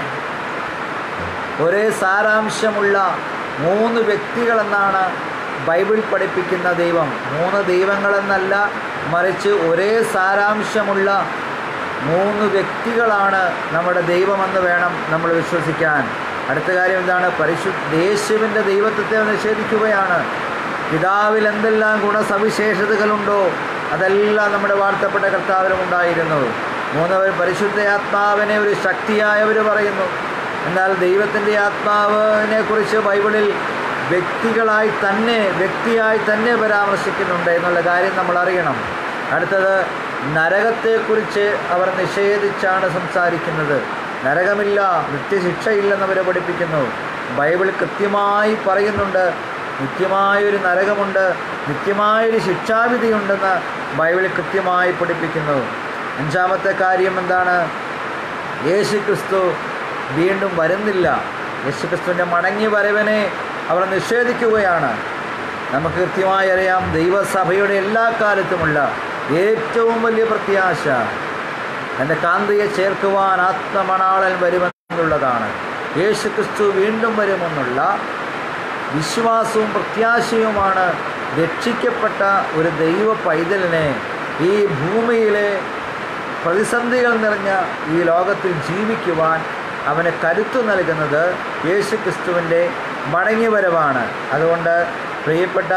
ഒരേ സാരാംശമുള്ള മൂന്ന് വ്യക്തികളെന്നാണ് ബൈബിൾ പഠിപ്പിക്കുന്ന ദൈവം മൂന്ന് ദൈവങ്ങളെന്നല്ല മറിച്ച് ഒരേ സാരാംശമുള്ള മൂന്ന് വ്യക്തികളാണ് നമ്മുടെ ദൈവമെന്ന് വേണം നമ്മൾ വിശ്വസിക്കാൻ അടുത്ത കാര്യം എന്താണ് പരിശുദ്ധ യേശുവിൻ്റെ ദൈവത്വത്തെ നിഷേധിക്കുകയാണ് പിതാവിൽ എന്തെല്ലാം ഗുണസവിശേഷതകളുണ്ടോ അതെല്ലാം നമ്മുടെ വാഴ്ത്തപ്പെട്ട കർത്താവിനും ഉണ്ടായിരുന്നു മൂന്നവർ പരിശുദ്ധ ഒരു ശക്തിയായവർ പറയുന്നു എന്നാൽ ദൈവത്തിൻ്റെ ആത്മാവിനെ കുറിച്ച് ബൈബിളിൽ വ്യക്തികളായി തന്നെ വ്യക്തിയായി തന്നെ പരാമർശിക്കുന്നുണ്ട് എന്നുള്ള കാര്യം നമ്മൾ അറിയണം അടുത്തത് നരകത്തെക്കുറിച്ച് അവർ നിഷേധിച്ചാണ് സംസാരിക്കുന്നത് നരകമില്ല നിത്യശിക്ഷയില്ലെന്ന് അവർ പഠിപ്പിക്കുന്നു ബൈബിൾ കൃത്യമായി പറയുന്നുണ്ട് നിത്യമായൊരു നരകമുണ്ട് നിത്യമായൊരു ശിക്ഷാവിധിയുണ്ടെന്ന് ബൈബിൾ കൃത്യമായി പഠിപ്പിക്കുന്നു അഞ്ചാമത്തെ കാര്യം എന്താണ് യേശു ക്രിസ്തു വീണ്ടും വരുന്നില്ല യേശു ക്രിസ്തുവിൻ്റെ മടങ്ങി വരവിനെ അവർ നിഷേധിക്കുകയാണ് നമുക്ക് കൃത്യമായി അറിയാം ദൈവസഭയുടെ എല്ലാ കാലത്തുമുള്ള ഏറ്റവും വലിയ പ്രത്യാശ തൻ്റെ കാന്തിയെ ചേർക്കുവാൻ ആത്മമണാളൻ വരുമെന്നുള്ളതാണ് യേശു ക്രിസ്തു വീണ്ടും വരുമെന്നുള്ള വിശ്വാസവും പ്രത്യാശയുമാണ് രക്ഷിക്കപ്പെട്ട ഒരു ദൈവ പൈതലിനെ ഈ ഭൂമിയിലെ പ്രതിസന്ധികൾ നിറഞ്ഞ ഈ ലോകത്തിൽ ജീവിക്കുവാൻ അവന് കരുത്തു നൽകുന്നത് യേശു ക്രിസ്തുവിൻ്റെ മടങ്ങിവരവാണ് അതുകൊണ്ട് പ്രിയപ്പെട്ട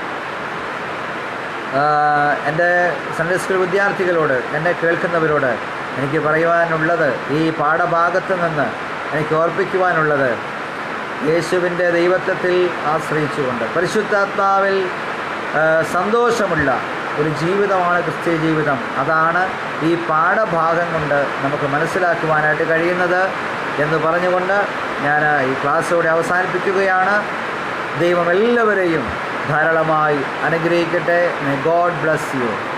ആ, എൻ്റെ സൺഡേ സ്കൂൾ വിദ്യാർത്ഥികളോട് എന്നെ കേൾക്കുന്നവരോട് എനിക്ക് പറയുവാനുള്ളത് ഈ പാഠഭാഗത്ത് നിന്ന് എനിക്ക് ഓർപ്പിക്കുവാനുള്ളത് യേശുവിൻ്റെ ദൈവത്വത്തിൽ ആശ്രയിച്ചുകൊണ്ട് പരിശുദ്ധാത്മാവിൽ ആ, സന്തോഷമുള്ള ഒരു ജീവിതമാണ് ക്രിസ്തീയ ജീവിതം അതാണ് ഈ പാഠഭാഗം കൊണ്ട് നമുക്ക് മനസ്സിലാക്കുവാനായിട്ട് കഴിയുന്നത് എന്ന് പറഞ്ഞുകൊണ്ട് ഞാൻ ഈ ക്ലാസ് ഇവിടെ അവസാനിപ്പിക്കുകയാണ് ദൈവം എല്ലാവരെയും ധാരാളമായി അനുഗ്രഹിക്കട്ടെ മേ ഗോഡ് ബ്ലസ് യു